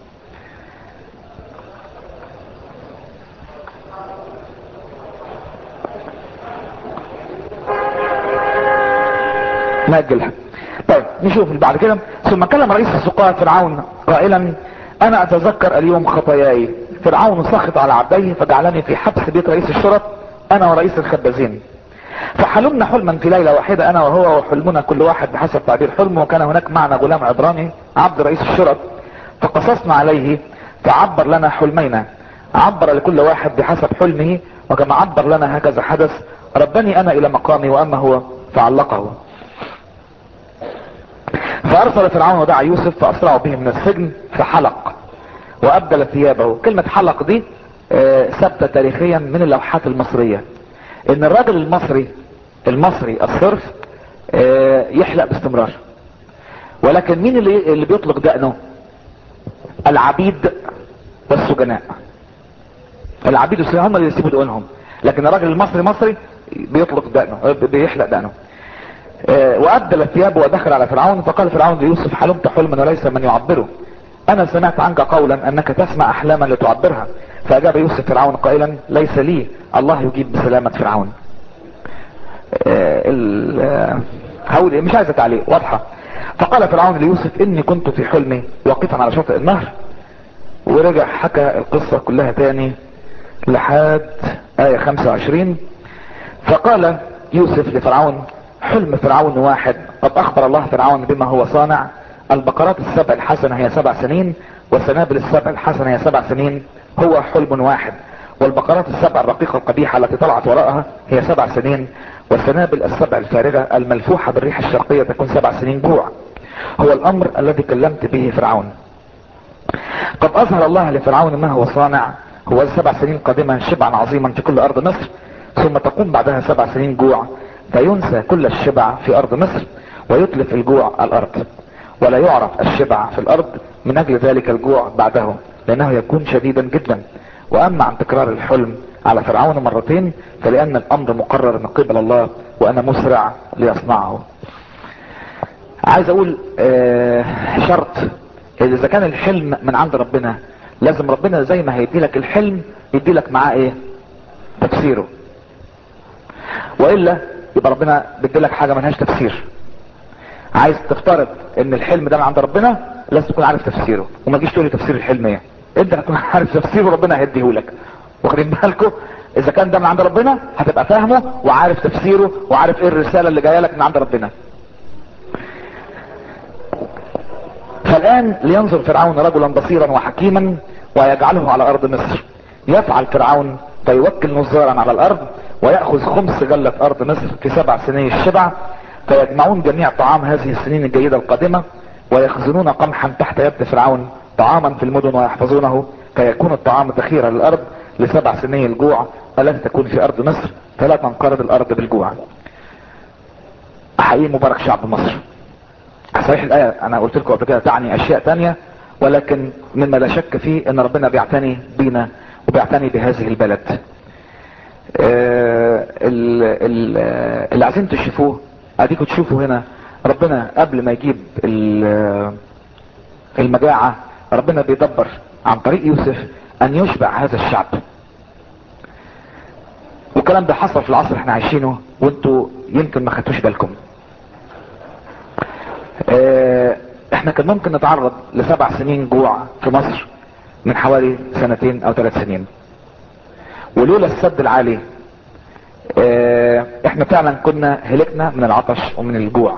نأجلها طيب نشوف اللي بعد كده ثم كلم رئيس السقاة فرعون قائلا انا اتذكر اليوم خطاياي فرعون سخط على عبديه فجعلني في حبس بيت رئيس الشرط انا ورئيس الخبازين فحلمنا حلما في ليلة واحدة انا وهو وحلمنا كل واحد بحسب تعبير حلمه وكان هناك معنا غلام عبراني عبد رئيس الشرط فقصصنا عليه فعبر لنا حلمينا عبر لكل واحد بحسب حلمه وكما عبر لنا هكذا حدث ردني انا الى مقامي واما هو فعلقه فارسل فرعون ودعا يوسف فاسرعوا به من السجن فحلق وابدل ثيابه كلمة حلق دي آه، ثابتة تاريخيا من اللوحات المصرية ان الراجل المصري المصري الصرف آه، يحلق باستمرار ولكن مين اللي, اللي بيطلق دقنه العبيد والسجناء العبيد والسجناء هم اللي يسيبوا دقنهم لكن الراجل المصري مصري بيطلق دقنه آه، بيحلق دقنه آه، وأبدل الثياب ودخل على فرعون فقال فرعون ليوسف حلمت حلما وليس من يعبره أنا سمعت عنك قولا أنك تسمع أحلاما لتعبرها فأجاب يوسف فرعون قائلا ليس لي الله يجيب بسلامة فرعون آه، ال- آه، هقول إيه؟ مش عايز تعليق واضحة فقال فرعون ليوسف إني كنت في حلمي واقفا على شاطئ النهر ورجع حكى القصة كلها تاني لحد آية 25 فقال يوسف لفرعون حلم فرعون واحد قد اخبر الله فرعون بما هو صانع البقرات السبع الحسنة هي سبع سنين والسنابل السبع الحسنة هي سبع سنين هو حلم واحد والبقرات السبع الرقيقة القبيحة التي طلعت وراءها هي سبع سنين والسنابل السبع الفارغة الملفوحة بالريح الشرقية تكون سبع سنين جوع هو الامر الذي كلمت به فرعون قد اظهر الله لفرعون ما هو صانع هو سبع سنين قادمة شبعا عظيما في كل ارض مصر ثم تقوم بعدها سبع سنين جوع فينسى كل الشبع في ارض مصر ويتلف الجوع الارض ولا يعرف الشبع في الارض من اجل ذلك الجوع بعده لانه يكون شديدا جدا واما عن تكرار الحلم على فرعون مرتين فلان الامر مقرر من قبل الله وانا مسرع ليصنعه عايز اقول آه شرط اذا كان الحلم من عند ربنا لازم ربنا زي ما هيدي لك الحلم يدي لك معاه ايه تفسيره والا يبقى ربنا بيدي لك حاجه ملهاش تفسير عايز تفترض ان الحلم ده من عند ربنا لازم تكون عارف تفسيره وما تجيش تقول لي تفسير الحلم ايه انت هتكون عارف تفسيره ربنا هيديه لك واخدين بالكم اذا كان ده من عند ربنا هتبقى فاهمه وعارف تفسيره وعارف ايه الرساله اللي جايه لك من عند ربنا فالان لينظر فرعون رجلا بصيرا وحكيما ويجعله على ارض مصر يفعل فرعون فيوكل نظارا على الارض ويأخذ خمس جلة ارض مصر في سبع سنين الشبع فيجمعون جميع طعام هذه السنين الجيدة القادمة ويخزنون قمحا تحت يد فرعون طعاما في المدن ويحفظونه فيكون الطعام ذخيرة للارض لسبع سنين الجوع التي تكون في ارض مصر فلا تنقرض الارض بالجوع حقيقي مبارك شعب مصر صحيح الآية أنا قلت لكم قبل كده تعني أشياء تانية ولكن مما لا شك فيه أن ربنا بيعتني بينا وبيعتني بهذه البلد آه، ال- ال- آه، اللي عايزين تشوفوه اديكم تشوفوا هنا ربنا قبل ما يجيب ال- المجاعة ربنا بيدبر عن طريق يوسف ان يشبع هذا الشعب والكلام ده حصل في العصر اللي احنا عايشينه وانتوا يمكن ما خدتوش بالكم آه، احنا كان ممكن نتعرض لسبع سنين جوع في مصر من حوالي سنتين او ثلاث سنين ولولا السد العالي اه احنا فعلا كنا هلكنا من العطش ومن الجوع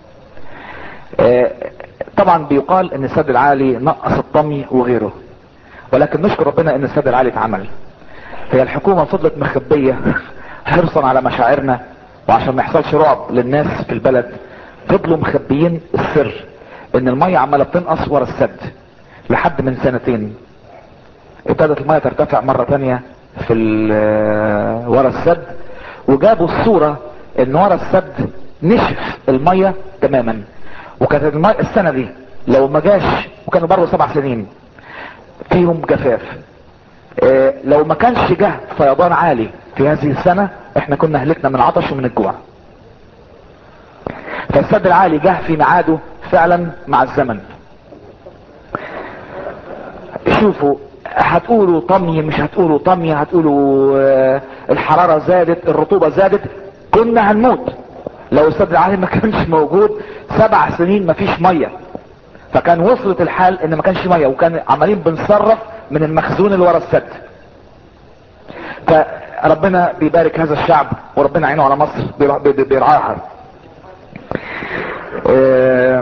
اه طبعا بيقال ان السد العالي نقص الطمي وغيره ولكن نشكر ربنا ان السد العالي اتعمل هي الحكومة فضلت مخبية حرصا على مشاعرنا وعشان ما يحصلش رعب للناس في البلد فضلوا مخبيين السر ان المية عمالة بتنقص ورا السد لحد من سنتين ابتدت المية ترتفع مرة تانية في ال- ورا السد وجابوا الصورة ان ورا السد نشف المية تماما وكانت المية السنة دي لو ما جاش وكانوا برضه سبع سنين فيهم جفاف اه لو ما كانش جه فيضان عالي في هذه السنة احنا كنا هلكنا من العطش ومن الجوع فالسد العالي جه في ميعاده فعلا مع الزمن شوفوا هتقولوا طمي مش هتقولوا طمي هتقولوا آه، الحرارة زادت الرطوبة زادت كنا هنموت لو السد العالي ما كانش موجود سبع سنين ما فيش مية فكان وصلت الحال ان ما كانش مية وكان عمالين بنصرف من المخزون اللي ورا السد فربنا بيبارك هذا الشعب وربنا يعينه على مصر بيرع- بي- بي- بيرعاها آه،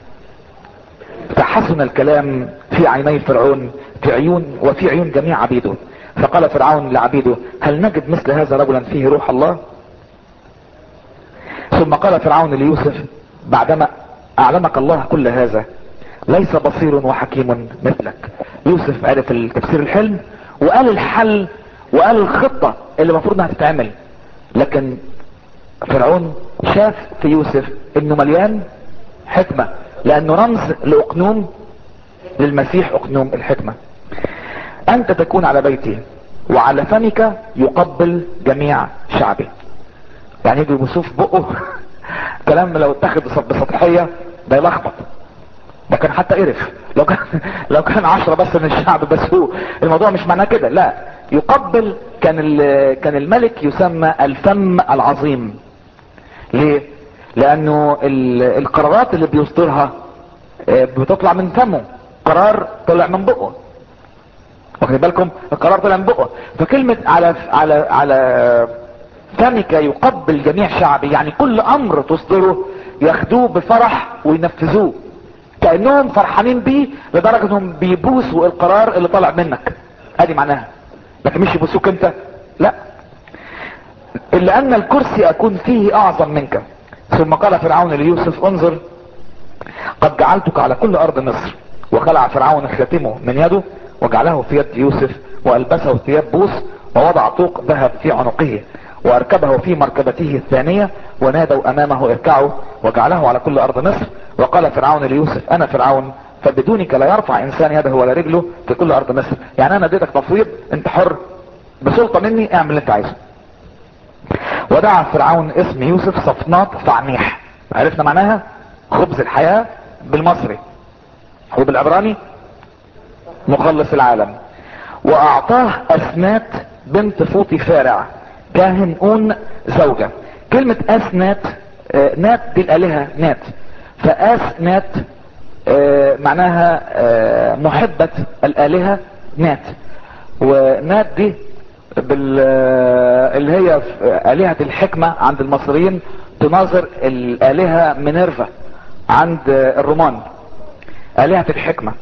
فحسن الكلام في عيني فرعون في عيون وفي عيون جميع عبيده فقال فرعون لعبيده هل نجد مثل هذا رجلا فيه روح الله ثم قال فرعون ليوسف بعدما اعلمك الله كل هذا ليس بصير وحكيم مثلك يوسف عرف التفسير الحلم وقال الحل وقال الخطة اللي المفروض انها تتعمل لكن فرعون شاف في يوسف انه مليان حكمة لانه رمز لاقنوم للمسيح اقنوم الحكمة انت تكون على بيتي وعلى فمك يقبل جميع شعبي يعني يجي يبصوه في بقه كلام لو اتخذ بسط- بسطحية ده يلخبط ده كان حتى قرف لو كان لو كان عشرة بس من الشعب بس هو الموضوع مش معناه كده لا يقبل كان ال- كان الملك يسمى الفم العظيم ليه لانه ال- القرارات اللي بيصدرها آه، بتطلع من فمه قرار طلع من بقه واخد بالكم القرار طلع من بقه فكلمة على على على فمك يقبل جميع شعبي يعني كل امر تصدره ياخدوه بفرح وينفذوه كانهم فرحانين بيه لدرجه انهم بيبوسوا القرار اللي طالع منك ادي معناها لكن مش يبوسوك انت لا الا ان الكرسي اكون فيه اعظم منك ثم قال فرعون ليوسف انظر قد جعلتك على كل ارض مصر وخلع فرعون خاتمه من يده وجعله في يد يوسف والبسه ثياب بوس ووضع طوق ذهب في عنقه واركبه في مركبته الثانية ونادوا امامه اركعوا وجعله على كل ارض مصر وقال فرعون ليوسف انا فرعون فبدونك لا يرفع انسان يده ولا رجله في كل ارض مصر يعني انا اديتك تفويض انت حر بسلطة مني اعمل اللي انت عايزه ودعا فرعون اسم يوسف صفنات فعنيح عرفنا معناها خبز الحياة بالمصري وبالعبراني مخلص العالم واعطاه اسنات بنت فوطي فارع كاهن اون زوجة كلمة اسنات آه، نات دي الالهة نات فاس نات آه، معناها آه، محبة الالهة نات ونات دي بال اللي هي في آلهة الحكمة عند المصريين تناظر الآلهة مينيرفا عند الرومان آلهة الحكمة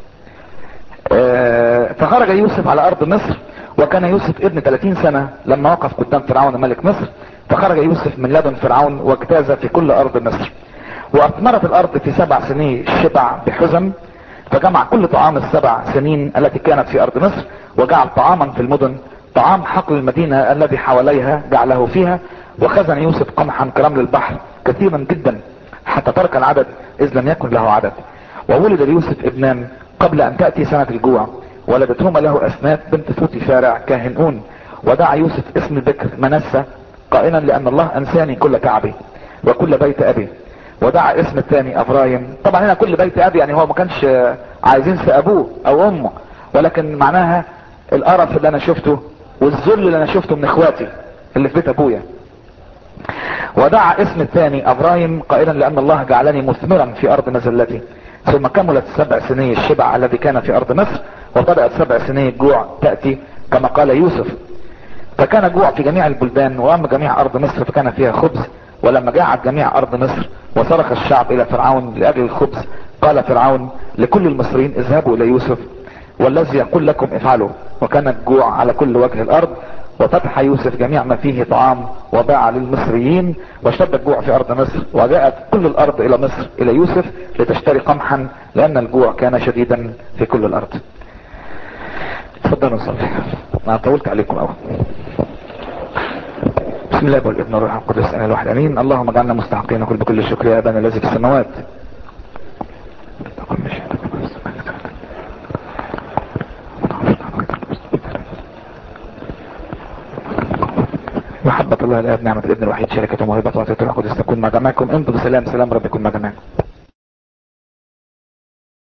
آه، فخرج يوسف على أرض مصر وكان يوسف ابن 30 سنة لما وقف قدام فرعون ملك مصر فخرج يوسف من لدن فرعون واجتاز في كل أرض مصر وأثمرت الأرض في سبع سنين الشبع بحزم فجمع كل طعام السبع سنين التي كانت في أرض مصر وجعل طعاما في المدن طعام حقل المدينة الذي حواليها جعله فيها وخزن يوسف قمحا كرمل البحر كثيرا جدا حتى ترك العدد إذ لم يكن له عدد وولد ليوسف ابنان قبل أن تأتي سنة الجوع ولدتهما له أسنات بنت فوتي فارع كاهنون ودعا يوسف اسم البكر منسى قائلا لأن الله أنساني كل تعبي وكل بيت أبي ودعا اسم الثاني ابراهيم طبعا هنا كل بيت ابي يعني هو ما كانش آه، عايز ينسى ابوه او امه ولكن معناها القرف اللي انا شفته والذل اللي انا شفته من اخواتي اللي في بيت ابويا ودعا اسم الثاني ابراهيم قائلا لان الله جعلني مثمرا في ارض مزلتي ثم كملت سبع سنين الشبع الذي كان في ارض مصر وبدات سبع سنين الجوع تاتي كما قال يوسف فكان جوع في جميع البلدان واما جميع ارض مصر فكان فيها خبز ولما جاعت جميع ارض مصر وصرخ الشعب الى فرعون لاجل الخبز قال فرعون لكل المصريين اذهبوا الى يوسف والذي يقول لكم افعلوا وكان الجوع على كل وجه الارض وفتح يوسف جميع ما فيه طعام وباع للمصريين واشتد الجوع في ارض مصر وجاءت كل الارض الى مصر الى يوسف لتشتري قمحا لان الجوع كان شديدا في كل الارض تفضلوا نصلي انا طولت عليكم قوي بسم الله والابن والروح القدس انا الواحد امين اللهم اجعلنا مستحقين كل بكل الشكر يا ابانا الذي في السماوات محبة الله الآب نعمة الابن الوحيد شركة وموهبة وعطية الروح القدس تكون مع جميعكم انتم بسلام سلام رب يكون مع جميعكم